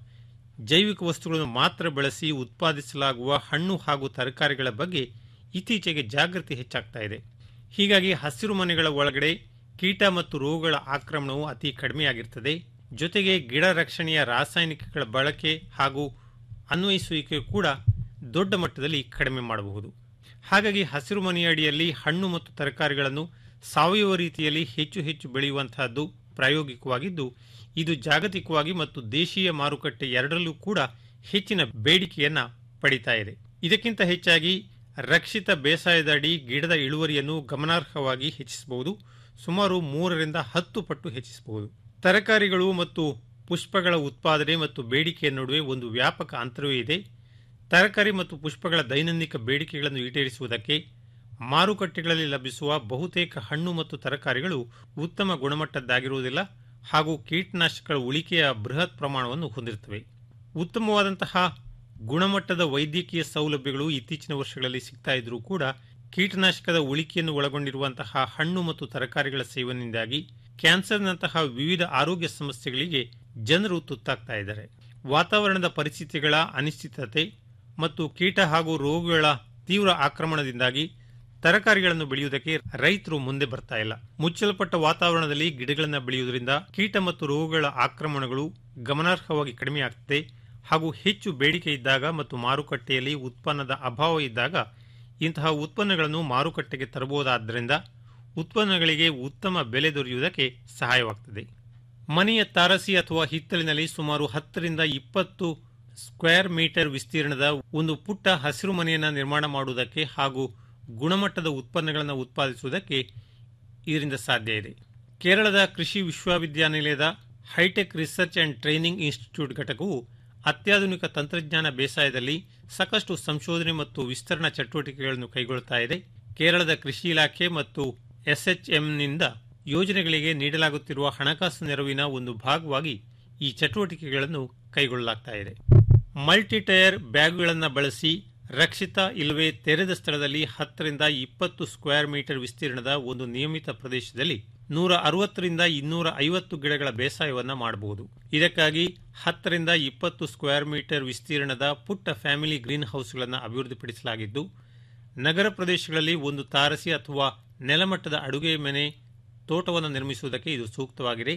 ಜೈವಿಕ ವಸ್ತುಗಳನ್ನು ಮಾತ್ರ ಬಳಸಿ ಉತ್ಪಾದಿಸಲಾಗುವ ಹಣ್ಣು ಹಾಗೂ ತರಕಾರಿಗಳ ಬಗ್ಗೆ ಇತ್ತೀಚೆಗೆ ಜಾಗೃತಿ ಹೆಚ್ಚಾಗ್ತಾ ಇದೆ ಹೀಗಾಗಿ ಹಸಿರು ಮನೆಗಳ ಒಳಗಡೆ ಕೀಟ ಮತ್ತು ರೋಗಗಳ ಆಕ್ರಮಣವು ಅತಿ ಕಡಿಮೆಯಾಗಿರ್ತದೆ ಜೊತೆಗೆ ಗಿಡ ರಕ್ಷಣೆಯ ರಾಸಾಯನಿಕಗಳ ಬಳಕೆ ಹಾಗೂ ಅನ್ವಯಿಸುವಿಕೆ ಕೂಡ ದೊಡ್ಡ ಮಟ್ಟದಲ್ಲಿ ಕಡಿಮೆ ಮಾಡಬಹುದು ಹಾಗಾಗಿ ಹಸಿರು ಮನೆಯ ಅಡಿಯಲ್ಲಿ ಹಣ್ಣು ಮತ್ತು ತರಕಾರಿಗಳನ್ನು ಸಾವಯವ ರೀತಿಯಲ್ಲಿ ಹೆಚ್ಚು ಹೆಚ್ಚು ಬೆಳೆಯುವಂತಹದ್ದು ಪ್ರಾಯೋಗಿಕವಾಗಿದ್ದು ಇದು ಜಾಗತಿಕವಾಗಿ ಮತ್ತು ದೇಶೀಯ ಮಾರುಕಟ್ಟೆ ಎರಡರಲ್ಲೂ ಕೂಡ ಹೆಚ್ಚಿನ ಬೇಡಿಕೆಯನ್ನ ಪಡಿತಾ ಇದೆ ಇದಕ್ಕಿಂತ ಹೆಚ್ಚಾಗಿ ರಕ್ಷಿತ ಬೇಸಾಯದ ಅಡಿ ಗಿಡದ ಇಳುವರಿಯನ್ನು ಗಮನಾರ್ಹವಾಗಿ ಹೆಚ್ಚಿಸಬಹುದು ಸುಮಾರು ಮೂರರಿಂದ ಹತ್ತು ಪಟ್ಟು ಹೆಚ್ಚಿಸಬಹುದು ತರಕಾರಿಗಳು ಮತ್ತು ಪುಷ್ಪಗಳ ಉತ್ಪಾದನೆ ಮತ್ತು ಬೇಡಿಕೆಯ ನಡುವೆ ಒಂದು ವ್ಯಾಪಕ ಅಂತರವೇ ಇದೆ ತರಕಾರಿ ಮತ್ತು ಪುಷ್ಪಗಳ ದೈನಂದಿನ ಬೇಡಿಕೆಗಳನ್ನು ಈಡೇರಿಸುವುದಕ್ಕೆ ಮಾರುಕಟ್ಟೆಗಳಲ್ಲಿ ಲಭಿಸುವ ಬಹುತೇಕ ಹಣ್ಣು ಮತ್ತು ತರಕಾರಿಗಳು ಉತ್ತಮ ಗುಣಮಟ್ಟದ್ದಾಗಿರುವುದಿಲ್ಲ ಹಾಗೂ ಕೀಟನಾಶಕಗಳ ಉಳಿಕೆಯ ಬೃಹತ್ ಪ್ರಮಾಣವನ್ನು ಹೊಂದಿರುತ್ತವೆ ಉತ್ತಮವಾದಂತಹ ಗುಣಮಟ್ಟದ ವೈದ್ಯಕೀಯ ಸೌಲಭ್ಯಗಳು ಇತ್ತೀಚಿನ ವರ್ಷಗಳಲ್ಲಿ ಸಿಗ್ತಾ ಇದ್ರೂ ಕೂಡ ಕೀಟನಾಶಕದ ಉಳಿಕೆಯನ್ನು ಒಳಗೊಂಡಿರುವಂತಹ ಹಣ್ಣು ಮತ್ತು ತರಕಾರಿಗಳ ಸೇವನೆಯಿಂದಾಗಿ ಕ್ಯಾನ್ಸರ್ನಂತಹ ವಿವಿಧ ಆರೋಗ್ಯ ಸಮಸ್ಯೆಗಳಿಗೆ ಜನರು ತುತ್ತಾಗ್ತಾ ಇದ್ದಾರೆ ವಾತಾವರಣದ ಪರಿಸ್ಥಿತಿಗಳ ಅನಿಶ್ಚಿತತೆ ಮತ್ತು ಕೀಟ ಹಾಗೂ ರೋಗಗಳ ತೀವ್ರ ಆಕ್ರಮಣದಿಂದಾಗಿ ತರಕಾರಿಗಳನ್ನು ಬೆಳೆಯುವುದಕ್ಕೆ ರೈತರು ಮುಂದೆ ಬರ್ತಾ ಇಲ್ಲ ಮುಚ್ಚಲ್ಪಟ್ಟ ವಾತಾವರಣದಲ್ಲಿ ಗಿಡಗಳನ್ನು ಬೆಳೆಯುವುದರಿಂದ ಕೀಟ ಮತ್ತು ರೋಗಗಳ ಆಕ್ರಮಣಗಳು ಗಮನಾರ್ಹವಾಗಿ ಕಡಿಮೆಯಾಗ್ತದೆ ಹಾಗೂ ಹೆಚ್ಚು ಬೇಡಿಕೆ ಇದ್ದಾಗ ಮತ್ತು ಮಾರುಕಟ್ಟೆಯಲ್ಲಿ ಉತ್ಪನ್ನದ ಅಭಾವ ಇದ್ದಾಗ ಇಂತಹ ಉತ್ಪನ್ನಗಳನ್ನು ಮಾರುಕಟ್ಟೆಗೆ ತರಬಹುದಾದ್ದರಿಂದ ಉತ್ಪನ್ನಗಳಿಗೆ ಉತ್ತಮ ಬೆಲೆ ದೊರೆಯುವುದಕ್ಕೆ ಸಹಾಯವಾಗುತ್ತದೆ ಮನೆಯ ತಾರಸಿ ಅಥವಾ ಹಿತ್ತಲಿನಲ್ಲಿ ಸುಮಾರು ಹತ್ತರಿಂದ ಇಪ್ಪತ್ತು ಸ್ಕ್ವೇರ್ ಮೀಟರ್ ವಿಸ್ತೀರ್ಣದ ಒಂದು ಪುಟ್ಟ ಹಸಿರು ಮನೆಯನ್ನು ನಿರ್ಮಾಣ ಮಾಡುವುದಕ್ಕೆ ಹಾಗೂ ಗುಣಮಟ್ಟದ ಉತ್ಪನ್ನಗಳನ್ನು ಉತ್ಪಾದಿಸುವುದಕ್ಕೆ ಇದರಿಂದ ಸಾಧ್ಯ ಇದೆ ಕೇರಳದ ಕೃಷಿ ವಿಶ್ವವಿದ್ಯಾನಿಲಯದ hitech research and training institute ಘಟಕವು ಅತ್ಯಾಧುನಿಕ ತಂತ್ರಜ್ಞಾನ ಬೇಸಾಯದಲ್ಲಿ ಸಾಕಷ್ಟು ಸಂಶೋಧನೆ ಮತ್ತು ವಿಸ್ತರಣಾ ಚಟುವಟಿಕೆಗಳನ್ನು ಕೈಗೊಳ್ಳುತ್ತಾ ಇದೆ ಕೇರಳದ ಕೃಷಿ ಇಲಾಖೆ ಮತ್ತು ಎಸ್ಎಚ್ಎಂನಿಂದ ಯೋಜನೆಗಳಿಗೆ ನೀಡಲಾಗುತ್ತಿರುವ ಹಣಕಾಸು ನೆರವಿನ ಒಂದು ಭಾಗವಾಗಿ ಈ ಚಟುವಟಿಕೆಗಳನ್ನು ಕೈಗೊಳ್ಳಲಾಗ್ತಾ ಇದೆ ಮಲ್ಟಿ ಟೈರ್ ಬ್ಯಾಗ್ಗಳನ್ನು ಬಳಸಿ ರಕ್ಷಿತ ಇಲ್ಲವೇ ತೆರೆದ ಸ್ಥಳದಲ್ಲಿ ಹತ್ತರಿಂದ ಇಪ್ಪತ್ತು ಸ್ಕ್ವೇರ್ ಮೀಟರ್ ವಿಸ್ತೀರ್ಣದ ಒಂದು ನಿಯಮಿತ ಪ್ರದೇಶದಲ್ಲಿ ನೂರ ಅರವತ್ತರಿಂದ ಇನ್ನೂರ ಐವತ್ತು ಗಿಡಗಳ ಬೇಸಾಯವನ್ನ ಮಾಡಬಹುದು ಇದಕ್ಕಾಗಿ ಹತ್ತರಿಂದ ಇಪ್ಪತ್ತು ಸ್ಕ್ವೇರ್ ಮೀಟರ್ ವಿಸ್ತೀರ್ಣದ ಪುಟ್ಟ ಫ್ಯಾಮಿಲಿ ಗ್ರೀನ್ ಹೌಸ್ಗಳನ್ನು ಅಭಿವೃದ್ಧಿಪಡಿಸಲಾಗಿದ್ದು ನಗರ ಪ್ರದೇಶಗಳಲ್ಲಿ ಒಂದು ತಾರಸಿ ಅಥವಾ ನೆಲಮಟ್ಟದ ಅಡುಗೆ ಮನೆ ತೋಟವನ್ನು ನಿರ್ಮಿಸುವುದಕ್ಕೆ ಇದು ಸೂಕ್ತವಾಗಿದೆ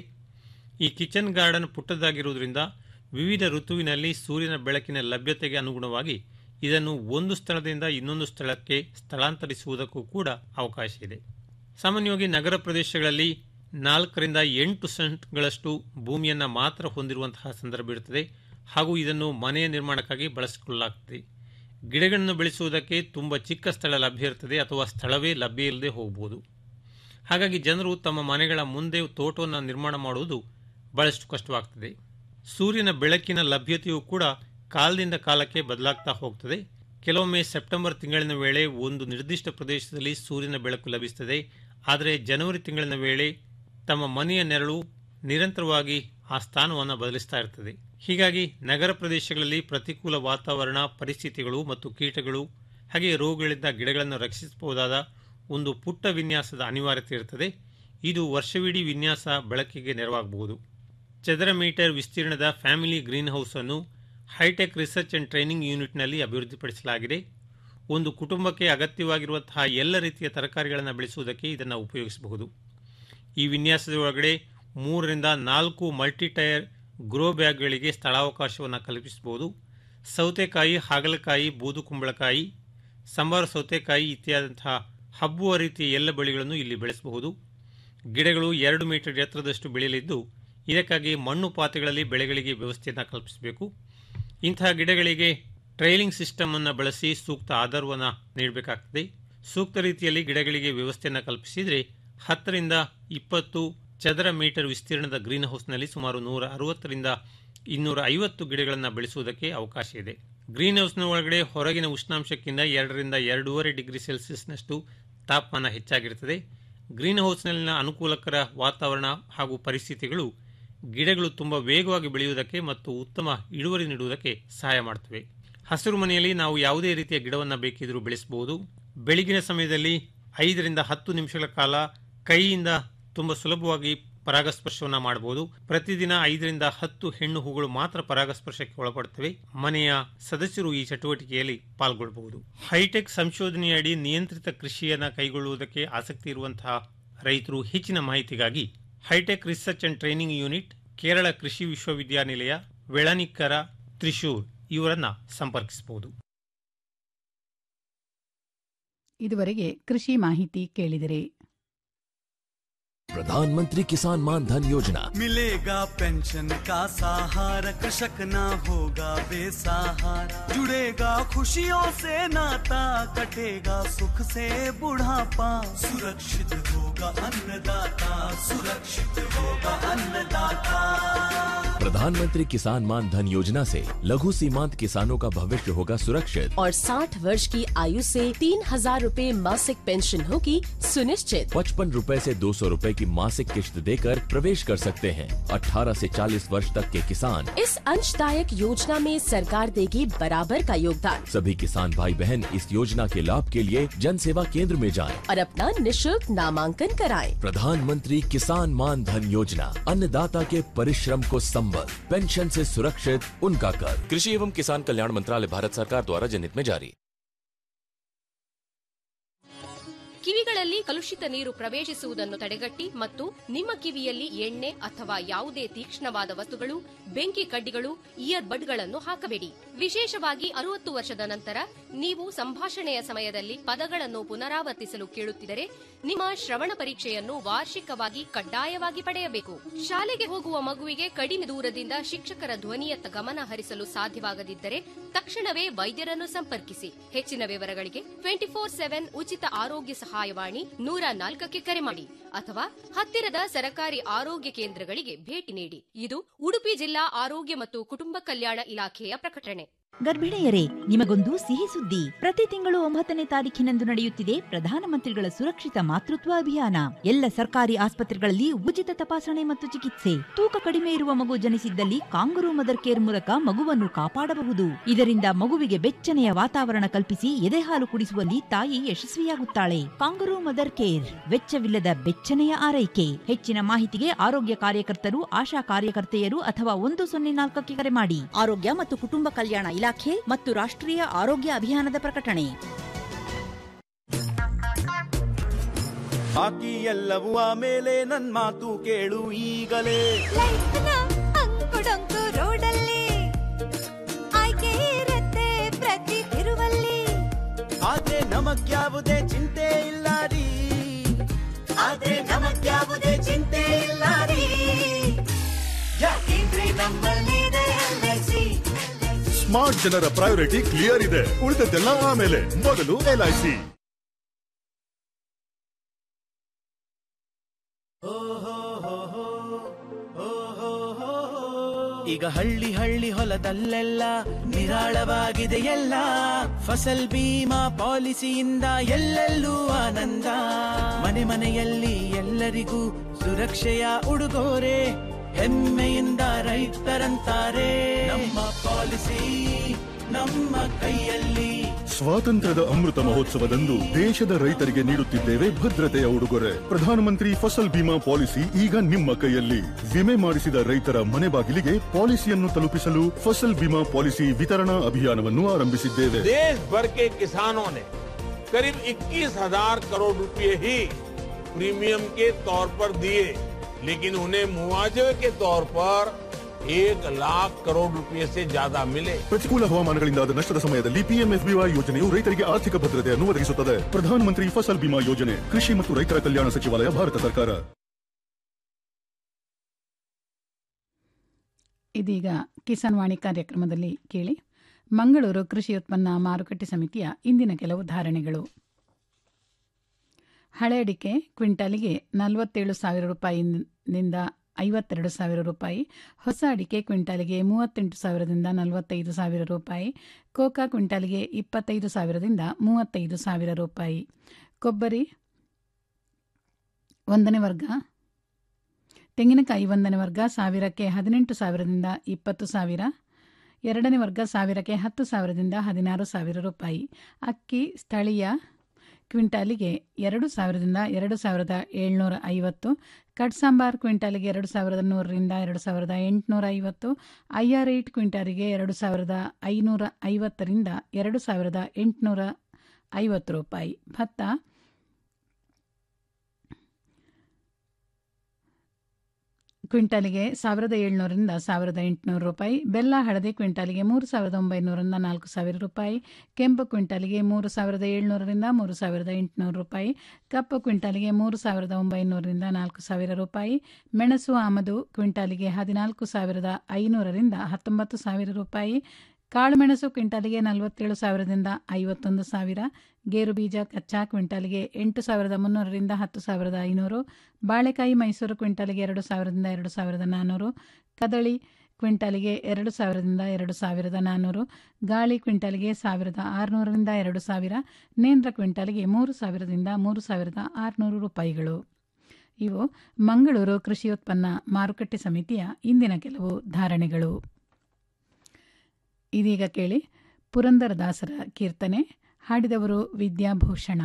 ಈ ಕಿಚನ್ ಗಾರ್ಡನ್ ಪುಟ್ಟದಾಗಿರುವುದರಿಂದ ವಿವಿಧ ಋತುವಿನಲ್ಲಿ ಸೂರ್ಯನ ಬೆಳಕಿನ ಲಭ್ಯತೆಗೆ ಅನುಗುಣವಾಗಿ ಇದನ್ನು ಒಂದು ಸ್ಥಳದಿಂದ ಇನ್ನೊಂದು ಸ್ಥಳಕ್ಕೆ ಸ್ಥಳಾಂತರಿಸುವುದಕ್ಕೂ ಕೂಡ ಅವಕಾಶ ಇದೆ ಸಾಮಾನ್ಯವಾಗಿ ನಗರ ಪ್ರದೇಶಗಳಲ್ಲಿ ನಾಲ್ಕರಿಂದ ಎಂಟು ಸೆಂಟ್ಗಳಷ್ಟು ಭೂಮಿಯನ್ನು ಮಾತ್ರ ಹೊಂದಿರುವಂತಹ ಸಂದರ್ಭ ಇರುತ್ತದೆ ಹಾಗೂ ಇದನ್ನು ಮನೆಯ ನಿರ್ಮಾಣಕ್ಕಾಗಿ ಬಳಸಿಕೊಳ್ಳಲಾಗುತ್ತದೆ ಗಿಡಗಳನ್ನು ಬೆಳೆಸುವುದಕ್ಕೆ ತುಂಬ ಚಿಕ್ಕ ಸ್ಥಳ ಲಭ್ಯ ಇರುತ್ತದೆ ಅಥವಾ ಸ್ಥಳವೇ ಲಭ್ಯ ಇಲ್ಲದೆ ಹೋಗಬಹುದು ಹಾಗಾಗಿ ಜನರು ತಮ್ಮ ಮನೆಗಳ ಮುಂದೆ ತೋಟವನ್ನು ನಿರ್ಮಾಣ ಮಾಡುವುದು ಬಹಳಷ್ಟು ಕಷ್ಟವಾಗ್ತದೆ ಸೂರ್ಯನ ಬೆಳಕಿನ ಲಭ್ಯತೆಯೂ ಕೂಡ ಕಾಲದಿಂದ ಕಾಲಕ್ಕೆ ಬದಲಾಗ್ತಾ ಹೋಗ್ತದೆ ಕೆಲವೊಮ್ಮೆ ಸೆಪ್ಟೆಂಬರ್ ತಿಂಗಳಿನ ವೇಳೆ ಒಂದು ನಿರ್ದಿಷ್ಟ ಪ್ರದೇಶದಲ್ಲಿ ಸೂರ್ಯನ ಬೆಳಕು ಲಭಿಸುತ್ತದೆ ಆದರೆ ಜನವರಿ ತಿಂಗಳಿನ ವೇಳೆ ತಮ್ಮ ಮನೆಯ ನೆರಳು ನಿರಂತರವಾಗಿ ಆ ಸ್ಥಾನವನ್ನು ಬದಲಿಸ್ತಾ ಇರ್ತದೆ ಹೀಗಾಗಿ ನಗರ ಪ್ರದೇಶಗಳಲ್ಲಿ ಪ್ರತಿಕೂಲ ವಾತಾವರಣ ಪರಿಸ್ಥಿತಿಗಳು ಮತ್ತು ಕೀಟಗಳು ಹಾಗೆ ರೋಗಗಳಿಂದ ಗಿಡಗಳನ್ನು ರಕ್ಷಿಸಬಹುದಾದ ಒಂದು ಪುಟ್ಟ ವಿನ್ಯಾಸದ ಅನಿವಾರ್ಯತೆ ಇರುತ್ತದೆ ಇದು ವರ್ಷವಿಡೀ ವಿನ್ಯಾಸ ಬಳಕೆಗೆ ನೆರವಾಗಬಹುದು ಚದರ ಮೀಟರ್ ವಿಸ್ತೀರ್ಣದ ಫ್ಯಾಮಿಲಿ ಗ್ರೀನ್ ಹೌಸ್ ಅನ್ನು ಹೈಟೆಕ್ ರಿಸರ್ಚ್ ಅಂಡ್ ಟ್ರೈನಿಂಗ್ ಯೂನಿಟ್ನಲ್ಲಿ ಅಭಿವೃದ್ಧಿಪಡಿಸಲಾಗಿದೆ ಒಂದು ಕುಟುಂಬಕ್ಕೆ ಅಗತ್ಯವಾಗಿರುವಂತಹ ಎಲ್ಲ ರೀತಿಯ ತರಕಾರಿಗಳನ್ನು ಬೆಳೆಸುವುದಕ್ಕೆ ಇದನ್ನು ಉಪಯೋಗಿಸಬಹುದು ಈ ವಿನ್ಯಾಸದ ಒಳಗಡೆ ಮೂರರಿಂದ ನಾಲ್ಕು ಮಲ್ಟಿ ಟೈರ್ ಗ್ರೋ ಬ್ಯಾಗ್ಗಳಿಗೆ ಸ್ಥಳಾವಕಾಶವನ್ನು ಕಲ್ಪಿಸಬಹುದು ಸೌತೆಕಾಯಿ ಹಾಗಲಕಾಯಿ ಬೂದು ಕುಂಬಳಕಾಯಿ ಸಂಬಾರ ಸೌತೆಕಾಯಿ ಇತ್ಯಾದಂತಹ ಹಬ್ಬುವ ರೀತಿಯ ಎಲ್ಲ ಬೆಳೆಗಳನ್ನು ಇಲ್ಲಿ ಬೆಳೆಸಬಹುದು ಗಿಡಗಳು ಎರಡು ಮೀಟರ್ ಎತ್ತರದಷ್ಟು ಬೆಳೆಯಲಿದ್ದು ಇದಕ್ಕಾಗಿ ಮಣ್ಣು ಪಾತ್ರೆಗಳಲ್ಲಿ ಬೆಳೆಗಳಿಗೆ ವ್ಯವಸ್ಥೆಯನ್ನು ಕಲ್ಪಿಸಬೇಕು ಇಂತಹ ಗಿಡಗಳಿಗೆ ಟ್ರೈಲಿಂಗ್ ಸಿಸ್ಟಮ್ ಅನ್ನು ಬಳಸಿ ಸೂಕ್ತ ಆಧಾರವನ್ನು ನೀಡಬೇಕಾಗ್ತದೆ ಸೂಕ್ತ ರೀತಿಯಲ್ಲಿ ಗಿಡಗಳಿಗೆ ವ್ಯವಸ್ಥೆಯನ್ನು ಕಲ್ಪಿಸಿದರೆ ಹತ್ತರಿಂದ ಇಪ್ಪತ್ತು ಚದರ ಮೀಟರ್ ವಿಸ್ತೀರ್ಣದ ಗ್ರೀನ್ ಹೌಸ್ನಲ್ಲಿ ಸುಮಾರು ನೂರ ಅರವತ್ತರಿಂದ ಇನ್ನೂರ ಐವತ್ತು ಗಿಡಗಳನ್ನು ಬೆಳೆಸುವುದಕ್ಕೆ ಅವಕಾಶ ಇದೆ ಗ್ರೀನ್ ಹೌಸ್ನ ಒಳಗಡೆ ಹೊರಗಿನ ಉಷ್ಣಾಂಶಕ್ಕಿಂತ ಎರಡರಿಂದ ಎರಡೂವರೆ ಡಿಗ್ರಿ ಸೆಲ್ಸಿಯಸ್ನಷ್ಟು ತಾಪಮಾನ ಹೆಚ್ಚಾಗಿರುತ್ತದೆ ಗ್ರೀನ್ ಹೌಸ್ನಲ್ಲಿನ ಅನುಕೂಲಕರ ವಾತಾವರಣ ಹಾಗೂ ಪರಿಸ್ಥಿತಿಗಳು ಗಿಡಗಳು ತುಂಬ ವೇಗವಾಗಿ ಬೆಳೆಯುವುದಕ್ಕೆ ಮತ್ತು ಉತ್ತಮ ಇಳುವರಿ ನೀಡುವುದಕ್ಕೆ ಸಹಾಯ ಮಾಡ್ತವೆ ಹಸಿರು ಮನೆಯಲ್ಲಿ ನಾವು ಯಾವುದೇ ರೀತಿಯ ಗಿಡವನ್ನು ಬೇಕಿದ್ರೂ ಬೆಳೆಸಬಹುದು ಬೆಳಗಿನ ಸಮಯದಲ್ಲಿ ಐದರಿಂದ ಹತ್ತು ನಿಮಿಷಗಳ ಕಾಲ ಕೈಯಿಂದ ತುಂಬ ಸುಲಭವಾಗಿ ಪರಾಗಸ್ಪರ್ಶವನ್ನ ಮಾಡಬಹುದು ಪ್ರತಿದಿನ ಐದರಿಂದ ಹತ್ತು ಹೆಣ್ಣು ಹೂಗಳು ಮಾತ್ರ ಪರಾಗಸ್ಪರ್ಶಕ್ಕೆ ಒಳಪಡುತ್ತವೆ ಮನೆಯ ಸದಸ್ಯರು ಈ ಚಟುವಟಿಕೆಯಲ್ಲಿ ಪಾಲ್ಗೊಳ್ಳಬಹುದು ಹೈಟೆಕ್ ಸಂಶೋಧನೆಯಡಿ ನಿಯಂತ್ರಿತ ಕೃಷಿಯನ್ನ ಕೈಗೊಳ್ಳುವುದಕ್ಕೆ ಆಸಕ್ತಿ ಇರುವಂತಹ ರೈತರು ಹೆಚ್ಚಿನ ಮಾಹಿತಿಗಾಗಿ hitech research and training unit Kerala ಕೃಷಿ ವಿಶ್ವವಿದ್ಯಾನಿಲಯ ವೆಳನಿಕ್ಕರ ತ್ರಿಶೂರ್ ಇವರನ್ನ ಸಂಪರ್ಕಿಸಬಹುದು ಇದುವರೆಗೆ ಕೃಷಿ ಮಾಹಿತಿ ಕೇಳಿದಿರಿ प्रधानमंत्री किसान मान धन योजना मिलेगा पेंशन का सहारा कृषक ना होगा बेसहारा जुड़ेगा खुशियों से नाता कटेगा सुख से बुढ़ापा सुरक्षित होगा अन्नदाता सुरक्षित होगा अन्नदाता प्रधानमंत्री किसान मान धन योजना से लघु सीमांत किसानों का भविष्य होगा सुरक्षित और 60 वर्ष की आयु से तीन हजार रूपए मासिक पेंशन होगी सुनिश्चित पचपन रूपए से दो सौ रूपए की मासिक किश्त देकर प्रवेश कर सकते हैं 18 से 40 वर्ष तक के किसान इस अंशदायक योजना में सरकार देगी बराबर का योगदान सभी किसान भाई बहन इस योजना के लाभ के लिए जन सेवा केंद्र में जाएं। और अपना निशुल्क नामांकन कराएं। प्रधानमंत्री किसान मान धन योजना अन्नदाता के परिश्रम को संबल पेंशन से सुरक्षित उनका कर कृषि एवं किसान कल्याण मंत्रालय भारत सरकार द्वारा जनहित में जारी ಕಿವಿಗಳಲ್ಲಿ ಕಲುಷಿತ ನೀರು ಪ್ರವೇಶಿಸುವುದನ್ನು ತಡೆಗಟ್ಟಿ ಮತ್ತು ನಿಮ್ಮ ಕಿವಿಯಲ್ಲಿ ಎಣ್ಣೆ ಅಥವಾ ಯಾವುದೇ ತೀಕ್ಷ್ಣವಾದ ವಸ್ತುಗಳು ಬೆಂಕಿ ಕಡ್ಡಿಗಳು ಇಯರ್ ಬಡ್ಗಳನ್ನು ಹಾಕಬೇಡಿ ವಿಶೇಷವಾಗಿ ಅರುವತ್ತು ವರ್ಷದ ನಂತರ ನೀವು ಸಂಭಾಷಣೆಯ ಸಮಯದಲ್ಲಿ ಪದಗಳನ್ನು ಪುನರಾವರ್ತಿಸಲು ಕೇಳುತ್ತಿದ್ದರೆ ನಿಮ್ಮ ಶ್ರವಣ ಪರೀಕ್ಷೆಯನ್ನು ವಾರ್ಷಿಕವಾಗಿ ಕಡ್ಡಾಯವಾಗಿ ಪಡೆಯಬೇಕು ಶಾಲೆಗೆ ಹೋಗುವ ಮಗುವಿಗೆ ಕಡಿಮೆ ದೂರದಿಂದ ಶಿಕ್ಷಕರ ಧ್ವನಿಯತ್ತ ಗಮನ ಹರಿಸಲು ಸಾಧ್ಯವಾಗದಿದ್ದರೆ ತಕ್ಷಣವೇ ವೈದ್ಯರನ್ನು ಸಂಪರ್ಕಿಸಿ ಹೆಚ್ಚಿನ ವಿವರಗಳಿಗೆ ಟ್ವೆಂಟಿ ಫೋರ್ ಸೆವೆನ್ ಉಚಿತ ಆರೋಗ್ಯ ಸಹಾಯವಾಣಿ ನೂರ ನಾಲ್ಕಕ್ಕೆ ಕರೆ ಮಾಡಿ ಅಥವಾ ಹತ್ತಿರದ ಸರಕಾರಿ ಆರೋಗ್ಯ ಕೇಂದ್ರಗಳಿಗೆ ಭೇಟಿ ನೀಡಿ ಇದು ಉಡುಪಿ ಜಿಲ್ಲಾ ಆರೋಗ್ಯ ಮತ್ತು ಕುಟುಂಬ ಕಲ್ಯಾಣ ಇಲಾಖೆಯ ಪ್ರಕಟಣೆ ಗರ್ಭಿಣಿಯರೇ ನಿಮಗೊಂದು ಸಿಹಿ ಸುದ್ದಿ ಪ್ರತಿ ತಿಂಗಳು ಒಂಬತ್ತನೇ ತಾರೀಖಿನಂದು ನಡೆಯುತ್ತಿದೆ ಪ್ರಧಾನಮಂತ್ರಿಗಳ ಸುರಕ್ಷಿತ ಮಾತೃತ್ವ ಅಭಿಯಾನ ಎಲ್ಲ ಸರ್ಕಾರಿ ಆಸ್ಪತ್ರೆಗಳಲ್ಲಿ ಉಚಿತ ತಪಾಸಣೆ ಮತ್ತು ಚಿಕಿತ್ಸೆ ತೂಕ ಕಡಿಮೆ ಇರುವ ಮಗು ಜನಿಸಿದ್ದಲ್ಲಿ ಕಾಂಗರು ಮದರ್ ಕೇರ್ ಮೂಲಕ ಮಗುವನ್ನು ಕಾಪಾಡಬಹುದು ಇದರಿಂದ ಮಗುವಿಗೆ ಬೆಚ್ಚನೆಯ ವಾತಾವರಣ ಕಲ್ಪಿಸಿ ಎದೆಹಾಲು ಕುಡಿಸುವಲ್ಲಿ ತಾಯಿ ಯಶಸ್ವಿಯಾಗುತ್ತಾಳೆ ಕಾಂಗರು ಮದರ್ ಕೇರ್ ವೆಚ್ಚವಿಲ್ಲದ ಬೆಚ್ಚನೆಯ ಆರೈಕೆ ಹೆಚ್ಚಿನ ಮಾಹಿತಿಗೆ ಆರೋಗ್ಯ ಕಾರ್ಯಕರ್ತರು ಆಶಾ ಕಾರ್ಯಕರ್ತೆಯರು ಅಥವಾ ಒಂದು ಸೊನ್ನೆ ನಾಲ್ಕಕ್ಕೆ ಕರೆ ಮಾಡಿ ಆರೋಗ್ಯ ಮತ್ತು ಕುಟುಂಬ ಕಲ್ಯಾಣ ಇಲಾಖೆ ಮತ್ತು ರಾಷ್ಟ್ರೀಯ ಆರೋಗ್ಯ ಅಭಿಯಾನದ ಪ್ರಕಟಣೆ ಬಾಕಿ ಎಲ್ಲವೂ ಆಮೇಲೆ ನನ್ ಮಾತು ಕೇಳು ಈಗಲೇ ಅಂಕುಡೊಂಕು ರೋಡಲ್ಲಿ ಆಯ್ಕೆ ಇರುತ್ತೆ ಪ್ರತಿ ತಿರುವಲ್ಲಿ ಆದ್ರೆ ನಮಗ್ಯಾವುದೇ ಚಿಂತೆ ಇಲ್ಲ ರೀ ಆದ್ರೆ ನಮಗ್ಯಾವುದೇ ಚಿಂತೆ ಇಲ್ಲ ರೀ ಯಾಕೆಂದ್ರೆ ನಮ್ಮಲ್ಲಿದೆ LIC. ಸ್ಮಾರ್ಟ್ ಜನರ ಪ್ರಯಾರಿಟಿ ಕ್ಲಿಯರ್ ಇದೆ ಉಳಿದದ್ದೆಲ್ಲ ಆಮೇಲೆ ಮೊದಲು ಎಲ್ಐಸಿ ಈಗ ಹಳ್ಳಿ ಹಳ್ಳಿ ಹೊಲದಲ್ಲೆಲ್ಲ ನಿರಾಳವಾಗಿದೆ ಎಲ್ಲ ಫಸಲ್ ಬೀಮಾ ಪಾಲಿಸಿಯಿಂದ ಎಲ್ಲೆಲ್ಲೂ ಆನಂದ ಮನೆ ಮನೆಯಲ್ಲಿ ಎಲ್ಲರಿಗೂ ಸುರಕ್ಷೆಯ ಉಡುಗೊರೆ ಹೆಮ್ಮೆಯಿಂದ ರೈತರಂತಾರೆ ನಮ್ಮ ಪಾಲಿಸಿ ನಮ್ಮ ಕೈಯಲ್ಲಿ ಸ್ವಾತಂತ್ರ್ಯದ ಅಮೃತ ಮಹೋತ್ಸವದಂದು ದೇಶದ ರೈತರಿಗೆ ನೀಡುತ್ತಿದ್ದೇವೆ ಭದ್ರತೆಯ ಉಡುಗೊರೆ ಪ್ರಧಾನಮಂತ್ರಿ ಫಸಲ್ ಬಿಮಾ ಪಾಲಿಸಿ ಈಗ ನಿಮ್ಮ ಕೈಯಲ್ಲಿ ವಿಮೆ ಮಾಡಿಸಿದ ರೈತರ ಮನೆ ಬಾಗಿಲಿಗೆ ಪಾಲಿಸಿಯನ್ನು ತಲುಪಿಸಲು ಫಸಲ್ ಬಿಮಾ ಪಾಲಿಸಿ ವಿತರಣಾ ಅಭಿಯಾನವನ್ನು ಆರಂಭಿಸಿದ್ದೇವೆ देश भर के किसानों ने करीब 21,000 करोड़ रुपए ही प्रीमियम के तौर पर दिए लेकिन उन्हें मुआवजे के तौर पर एक लाख करोड़ रुपए से ज्यादा मिले ಪ್ರತಿಕೂಲ ಹವಾಮಾನಗಳಿಂದಾದ ನಷ್ಟದ ಸಮಯದಲ್ಲಿ ಪಿಎಂಎಫ್ಬಿವೈ ಯೋಜನೆಯು ರೈತರಿಗೆ ಆರ್ಥಿಕ ಭದ್ರತೆಯನ್ನು ಒದಗಿಸುತ್ತದೆ ಪ್ರಧಾನಮಂತ್ರಿ ಫಸಲ್ ಬಿಮಾ ಯೋಜನೆ ಕೃಷಿ ಮತ್ತು ರೈತರ ಕಲ್ಯಾಣ ಸಚಿವಾಲಯ ಭಾರತ ಸರ್ಕಾರ ಇದೀಗ ಕಿಸಾನ್ ವಾಣಿ ಕಾರ್ಯಕ್ರಮದಲ್ಲಿ ಕೇಳಿ ಮಂಗಳೂರು ಕೃಷಿ ಉತ್ಪನ್ನ ಮಾರುಕಟ್ಟೆ ಸಮಿತಿಯ ಇಂದಿನ ಕೆಲವು ಧಾರಣೆಗಳು ಹಳೆ ಅಡಿಕೆ ಕ್ವಿಂಟಾಲಿಗೆ ನಲವತ್ತೇಳು ಸಾವಿರ ರೂಪಾಯಿನಿಂದ ಐವತ್ತೆರಡು ಸಾವಿರ ರೂಪಾಯಿ ಹೊಸ ಅಡಿಕೆ ಕ್ವಿಂಟಾಲಿಗೆ ಮೂವತ್ತೆಂಟು ಸಾವಿರದಿಂದ ನಲವತ್ತೈದು ಸಾವಿರ ರೂಪಾಯಿ ಕೋಕಾ ಕ್ವಿಂಟಾಲಿಗೆ ಇಪ್ಪತ್ತೈದು ಸಾವಿರದಿಂದ ಮೂವತ್ತೈದು ಸಾವಿರ ರೂಪಾಯಿ ಕೊಬ್ಬರಿ ಒಂದನೇ ವರ್ಗ ತೆಂಗಿನಕಾಯಿ ಒಂದನೇ ವರ್ಗ ಸಾವಿರಕ್ಕೆ ಹದಿನೆಂಟು ಸಾವಿರದಿಂದ ಇಪ್ಪತ್ತು ಸಾವಿರ ಎರಡನೇ ವರ್ಗ ಸಾವಿರಕ್ಕೆ ಹತ್ತು ಸಾವಿರದಿಂದ ಹದಿನಾರು ಸಾವಿರ ರೂಪಾಯಿ ಅಕ್ಕಿ ಸ್ಥಳೀಯ ಕ್ವಿಂಟಾಲಿಗೆ ಎರಡು ಸಾವಿರದಿಂದ ಎರಡು ಸಾವಿರದ ಏಳ್ನೂರ ಐವತ್ತು ಕಟ್ ಸಾಂಬಾರ್ ಕ್ವಿಂಟಾಲಿಗೆ ಎರಡು ಸಾವಿರದ ನೂರರಿಂದ ಎರಡು ಸಾವಿರದ ಎಂಟುನೂರ ಐವತ್ತು ಐ ಆರ್ ಏಟ್ ಕ್ವಿಂಟಾಲಿಗೆ ಎರಡು ಸಾವಿರದ ಐನೂರ ಐವತ್ತರಿಂದ ಎರಡು ಸಾವಿರದ ಎಂಟುನೂರ ಐವತ್ತು ರೂಪಾಯಿ ಭತ್ತ ಕ್ವಿಂಟಾಲಿಗೆ ಸಾವಿರದ ಏಳ್ನೂರರಿಂದ ಸಾವಿರದ ಎಂಟುನೂರು ರೂಪಾಯಿ ಬೆಲ್ಲ ಹಳದಿ ಕ್ವಿಂಟಾಲಿಗೆ ಮೂರು ಸಾವಿರದ ಒಂಬೈನೂರರಿಂದ ನಾಲ್ಕು ಸಾವಿರ ರೂಪಾಯಿ ಕೆಂಪು ಕ್ವಿಂಟಾಲಿಗೆ ಮೂರು ಸಾವಿರದ ಏಳ್ನೂರರಿಂದ ಮೂರು ಸಾವಿರದ ಎಂಟುನೂರು ರೂಪಾಯಿ ಕಪ್ಪು ಕ್ವಿಂಟಾಲಿಗೆ ಮೂರು ಸಾವಿರದ ಒಂಬೈನೂರರಿಂದ ನಾಲ್ಕು ಸಾವಿರ ರೂಪಾಯಿ ಮೆಣಸು ಆಮದು ಕ್ವಿಂಟಾಲಿಗೆ ಹದಿನಾಲ್ಕು ಸಾವಿರದ ಐನೂರರಿಂದ ಹತ್ತೊಂಬತ್ತು ಸಾವಿರ ರೂಪಾಯಿ ಕಾಳುಮೆಣಸು ಕ್ವಿಂಟಾಲಿಗೆ ನಲವತ್ತೇಳು ಸಾವಿರದಿಂದ ಐವತ್ತೊಂದು ಸಾವಿರ ಗೇರು ಬೀಜ ಕಚ್ಚಾ ಕ್ವಿಂಟಾಲಿಗೆ ಎಂಟು ಸಾವಿರದ ಮುನ್ನೂರರಿಂದ ಹತ್ತು ಸಾವಿರದ ಐನೂರು ಬಾಳೆಕಾಯಿ ಮೈಸೂರು ಕ್ವಿಂಟಾಲಿಗೆ ಎರಡು ಸಾವಿರದಿಂದ ಎರಡು ಸಾವಿರದ ನಾನ್ನೂರು ಕದಳಿ ಕ್ವಿಂಟಾಲಿಗೆ ಎರಡು ಸಾವಿರದಿಂದ ಎರಡು ಸಾವಿರದ ನಾನ್ನೂರು ಗಾಳಿ ಕ್ವಿಂಟಾಲಿಗೆ ಸಾವಿರದ ಆರುನೂರರಿಂದ ಎರಡು ಸಾವಿರ ನೇಂದ್ರ ಕ್ವಿಂಟಾಲಿಗೆ ಮೂರು ಸಾವಿರದಿಂದ ಮೂರು ಸಾವಿರದ ಆರುನೂರು ರೂಪಾಯಿಗಳು ಇವು ಮಂಗಳೂರು ಕೃಷಿಯೋತ್ಪನ್ನ ಮಾರುಕಟ್ಟೆ ಸಮಿತಿಯ ಇಂದಿನ ಕೆಲವು ಧಾರಣೆಗಳು ಇದೀಗ ಕೇಳಿ ಪುರಂದರದಾಸರ ಕೀರ್ತನೆ ಹಾಡಿದವರು ವಿದ್ಯಾಭೂಷಣ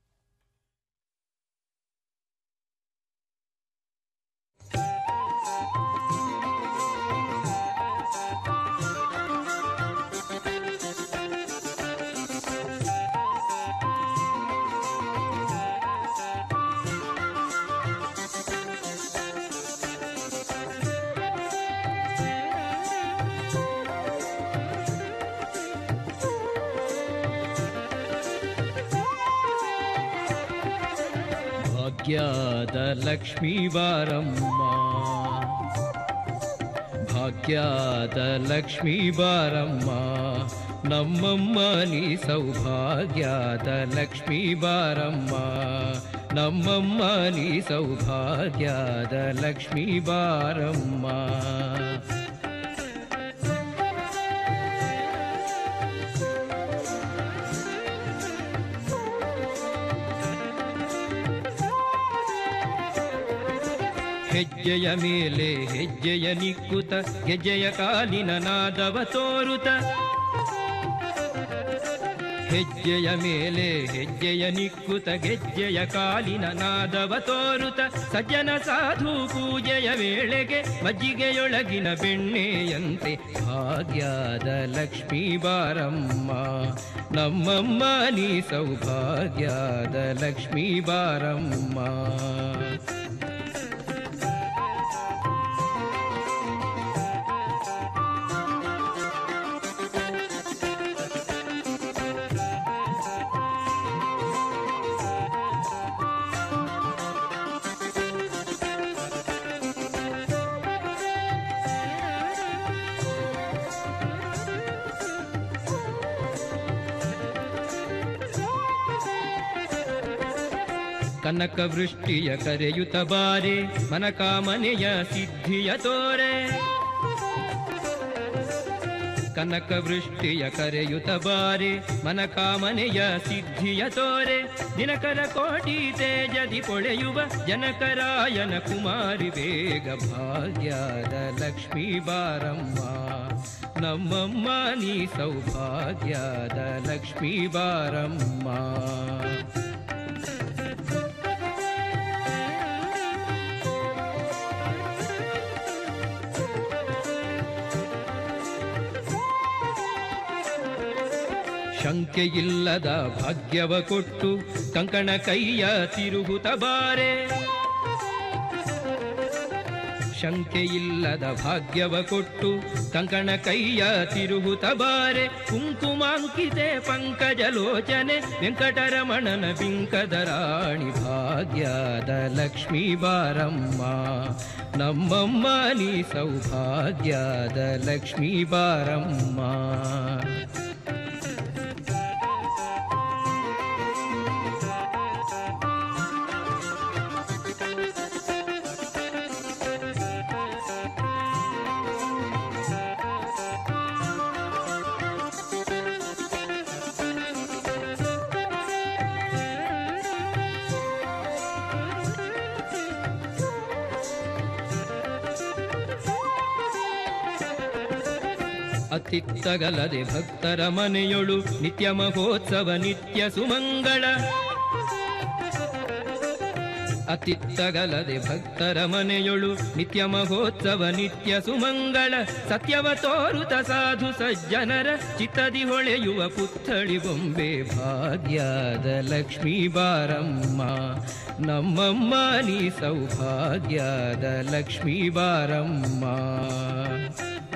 ಭಾಗ್ಯದ ಲಕ್ಷ್ಮೀ ಬಾರಮ್ಮ ಭಾಗ್ಯದ ಲಕ್ಷ್ಮೀ ಬಾರಮ್ಮ ನಮ್ಮಮ್ಮ ನೀ ಸೌಭಾಗ್ಯದ ಲಕ್ಷ್ಮೀ ಬಾರಮ್ಮ ನಮ್ಮಮ್ಮ ನೀ ಸೌಭಾಗ್ಯದ ಲಕ್ಷ್ಮೀ ಬಾರಮ್ಮ ಹೆಜ್ಜೆಯ ಮೇಲೆ ಹೆಜ್ಜೆಯ ನಿಕ್ಕುತ ಗೆಜ್ಜೆಯ ಕಾಲಿನ ನಾದವ ತೋರುತ ಹೆಜ್ಜೆಯ ಮೇಲೆ ಹೆಜ್ಜೆಯ ನಿಕ್ಕುತ ಗೆಜ್ಜೆಯ ಕಾಲಿನ ನಾದವ ತೋರುತ ಸಜ್ಜನ ಸಾಧು ಪೂಜೆಯ ವೇಳೆಗೆ ಮಜ್ಜಿಗೆಯೊಳಗಿನ ಬೆಣ್ಣೆಯಂತೆ ಭಾಗ್ಯದ ಲಕ್ಷ್ಮೀ ಬಾರಮ್ಮ ನಮ್ಮಮ್ಮ ನೀ ಸೌಭಾಗ್ಯದ ಲಕ್ಷ್ಮೀ ಬಾರಮ್ಮ ಕನಕ ವೃಷ್ಟಿಯ ಕರೆಯುತ್ತ ಬಾರೆ ಮನಕಾಮನೆಯ ಸಿದ್ಧಿಯ ತೋರೆ ಕನಕ ವೃಷ್ಟಿಯ ಕರೆಯುತ್ತ ಬಾರೆ ಮನಕಾಮನೆಯ ಸಿದ್ಧಿಯ ತೋರೆ ದಿನಕರ ಕೋಟಿ ತೇಜದಿ ಪೊಳೆಯುವ ಜನಕರಾಯನ ಕುಮಾರಿ ಬೇಗ ಭಾಗ್ಯದ ಲಕ್ಷ್ಮೀ ಬಾರಮ್ಮ ನಮ್ಮಮ್ಮ ನೀ ಸೌಭಾಗ್ಯದ ಲಕ್ಷ್ಮೀ ಬಾರಮ್ಮ ಶಂಕೆಯಿಲ್ಲದ ಭಾಗ್ಯವ ಕೊಟ್ಟು ಕಂಕಣ ಕೈಯ ತಿರುಗುತ್ತ ಬಾರೆ ಶಂಕೆಯಿಲ್ಲದ ಭಾಗ್ಯವ ಕೊಟ್ಟು ಕಂಕಣ ಕೈಯ ತಿರುಗುತ್ತ ಬಾರೆ ಕುಂಕುಮಾಂಕಿತೆ ಪಂಕಜಲೋಚನೆ ವೆಂಕಟರಮಣನ ಬಿಂಕದ ರಾಣಿ ಭಾಗ್ಯದ ಲಕ್ಷ್ಮೀ ಬಾರಮ್ಮ ನಮ್ಮಮ್ಮ ನೀ ಸೌಭಾಗ್ಯದ ಲಕ್ಷ್ಮೀ ಬಾರಮ್ಮ ಅತಿತ್ತಗಲದೆ ಭಕ್ತರ ಮನೆಯೊಳು ನಿತ್ಯ ಮಹೋತ್ಸವ ನಿತ್ಯ ಸುಮಂಗಳ ಅತಿತ್ತಗಲದೆ ಭಕ್ತರ ಮನೆಯೊಳು ನಿತ್ಯ ಮಹೋತ್ಸವ ನಿತ್ಯ ಸುಮಂಗಳ ಸತ್ಯವ ತೋರುತ ಸಾಧು ಸಜ್ಜನರ ಚಿತ್ತದಿ ಹೊಳೆಯುವ ಪುತ್ಥಳಿ ಬೊಂಬೆ ಭಾಗ್ಯದ ಲಕ್ಷ್ಮೀ ಬಾರಮ್ಮ ನಮ್ಮಮ್ಮ ನೀ ಸೌಭಾಗ್ಯದ ಲಕ್ಷ್ಮೀ ಬಾರಮ್ಮ